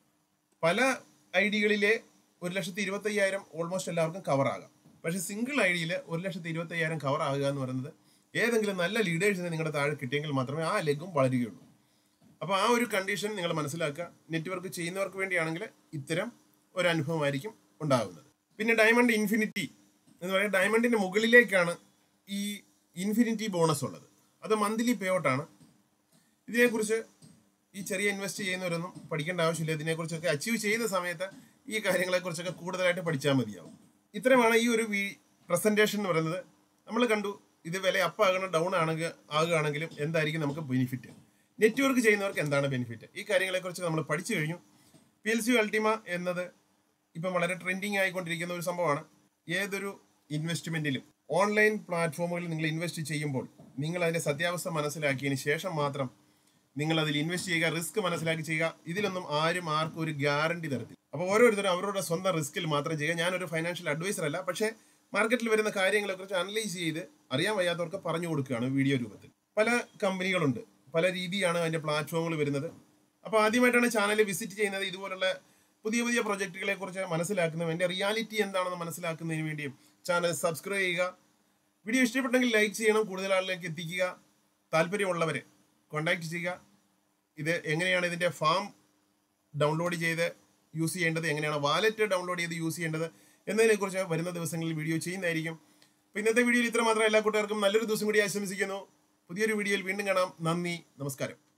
Speaker 1: പല ഐ ഡികളിലെ ഒരു ലക്ഷത്തി ഇരുപത്തയ്യായിരം ഓൾമോസ്റ്റ് എല്ലാവർക്കും കവർ ആകാം പക്ഷേ സിംഗിൾ ഐ ഡിയിൽ ഒരു ലക്ഷത്തി ഇരുപത്തയ്യായിരം കവർ ആകുക എന്ന് പറയുന്നത് ഏതെങ്കിലും നല്ല ലീഡേഴ്സിനെ നിങ്ങളുടെ താഴെ കിട്ടിയെങ്കിൽ മാത്രമേ ആ ലെഗും വളരുകയുള്ളൂ അപ്പോൾ ആ ഒരു കണ്ടീഷൻ നിങ്ങൾ മനസ്സിലാക്കുക നെറ്റ്വർക്ക് ചെയ്യുന്നവർക്ക് വേണ്ടിയാണെങ്കിൽ ഇത്തരം ഒരു അനുഭവമായിരിക്കും ഉണ്ടാകുന്നത് പിന്നെ ഡയമണ്ട് ഇൻഫിനിറ്റി എന്ന് പറയുന്നത് ഡയമണ്ടിന്റെ മുകളിലേക്കാണ് ഈ ഇൻഫിനിറ്റി ബോണസ് ഉള്ളത് അത് മന്ത്ലി പേ ഔട്ടാണ് ഇതിനെക്കുറിച്ച് ഈ ചെറിയ ഇൻവെസ്റ്റ് ചെയ്യുന്നവരൊന്നും പഠിക്കേണ്ട ആവശ്യമില്ല ഇതിനെക്കുറിച്ചൊക്കെ അച്ചീവ് ചെയ്ത സമയത്ത് ഈ കാര്യങ്ങളെക്കുറിച്ചൊക്കെ കൂടുതലായിട്ട് പഠിച്ചാൽ മതിയാവും ഇത്രയുമാണ് ഈ ഒരു പ്രസന്റേഷൻ എന്ന് പറയുന്നത് നമ്മൾ കണ്ടു ഇത് വില അപ്പ് ആകണം ഡൗൺ ആണെങ്കിൽ ആകുകയാണെങ്കിലും എന്തായിരിക്കും നമുക്ക് ബെനിഫിറ്റ് നെറ്റ്വർക്ക് ചെയ്യുന്നവർക്ക് എന്താണ് ബെനിഫിറ്റ് ഈ കാര്യങ്ങളെക്കുറിച്ച് നമ്മൾ പഠിച്ചു കഴിഞ്ഞു പി എൽ സി അൾട്ടിമ എന്നത് ഇപ്പം വളരെ ട്രെൻഡിങ് ആയിക്കൊണ്ടിരിക്കുന്ന ഒരു സംഭവമാണ് ഏതൊരു ഇൻവെസ്റ്റ്മെന്റിലും ഓൺലൈൻ പ്ലാറ്റ്ഫോമുകളിൽ നിങ്ങൾ ഇൻവെസ്റ്റ് ചെയ്യുമ്പോൾ നിങ്ങൾ അതിന്റെ സത്യാവസ്ഥ മനസ്സിലാക്കിയതിന് ശേഷം മാത്രം നിങ്ങൾ അതിൽ ഇൻവെസ്റ്റ് ചെയ്യുക റിസ്ക് മനസ്സിലാക്കി ചെയ്യുക ഇതിലൊന്നും ആരും ആർക്കും ഒരു ഗ്യാരണ്ടി തരത്തില്ല അപ്പോൾ ഓരോരുത്തരും അവരുടെ സ്വന്തം റിസ്കിൽ മാത്രം ചെയ്യുക ഞാനൊരു ഫൈനാൻഷ്യൽ അഡ്വൈസർ അല്ല പക്ഷേ മാർക്കറ്റിൽ വരുന്ന കാര്യങ്ങളെക്കുറിച്ച് അനലൈസ് ചെയ്ത് അറിയാൻ വയ്യാത്തവർക്ക് പറഞ്ഞു കൊടുക്കുകയാണ് വീഡിയോ രൂപത്തിൽ പല കമ്പനികളുണ്ട് പല രീതിയാണ് അതിന്റെ പ്ലാറ്റ്ഫോമുകൾ വരുന്നത് അപ്പോൾ ആദ്യമായിട്ടാണ് ചാനൽ വിസിറ്റ് ചെയ്യുന്നത് ഇതുപോലുള്ള പുതിയ പുതിയ പ്രൊജക്റ്റുകളെ കുറിച്ച് മനസ്സിലാക്കുന്നതും എൻ്റെ റിയാലിറ്റി എന്താണെന്ന് മനസ്സിലാക്കുന്നതിന് വേണ്ടിയും ചാനൽ സബ്സ്ക്രൈബ് ചെയ്യുക വീഡിയോ ഇഷ്ടപ്പെട്ടെങ്കിൽ ലൈക്ക് ചെയ്യണം കൂടുതൽ ആളിലേക്ക് എത്തിക്കുക താല്പര്യമുള്ളവരെ കോൺടാക്ട് ചെയ്യുക ഇത് എങ്ങനെയാണ് ഇതിൻ്റെ ഫാം ഡൗൺലോഡ് ചെയ്ത് യൂസ് ചെയ്യേണ്ടത് എങ്ങനെയാണ് വാലറ്റ് ഡൗൺലോഡ് ചെയ്ത് യൂസ് ചെയ്യേണ്ടത് എന്നതിനെക്കുറിച്ച് വരുന്ന ദിവസങ്ങളിൽ വീഡിയോ ചെയ്യുന്നതായിരിക്കും അപ്പോൾ ഇന്നത്തെ വീഡിയോയിൽ ഇത്ര മാത്രം എല്ലാ കൂട്ടുകാർക്കും നല്ലൊരു ദിവസം കൂടി ആശംസിക്കുന്നു പുതിയൊരു വീഡിയോയിൽ വീണ്ടും കാണാം നന്ദി നമസ്കാരം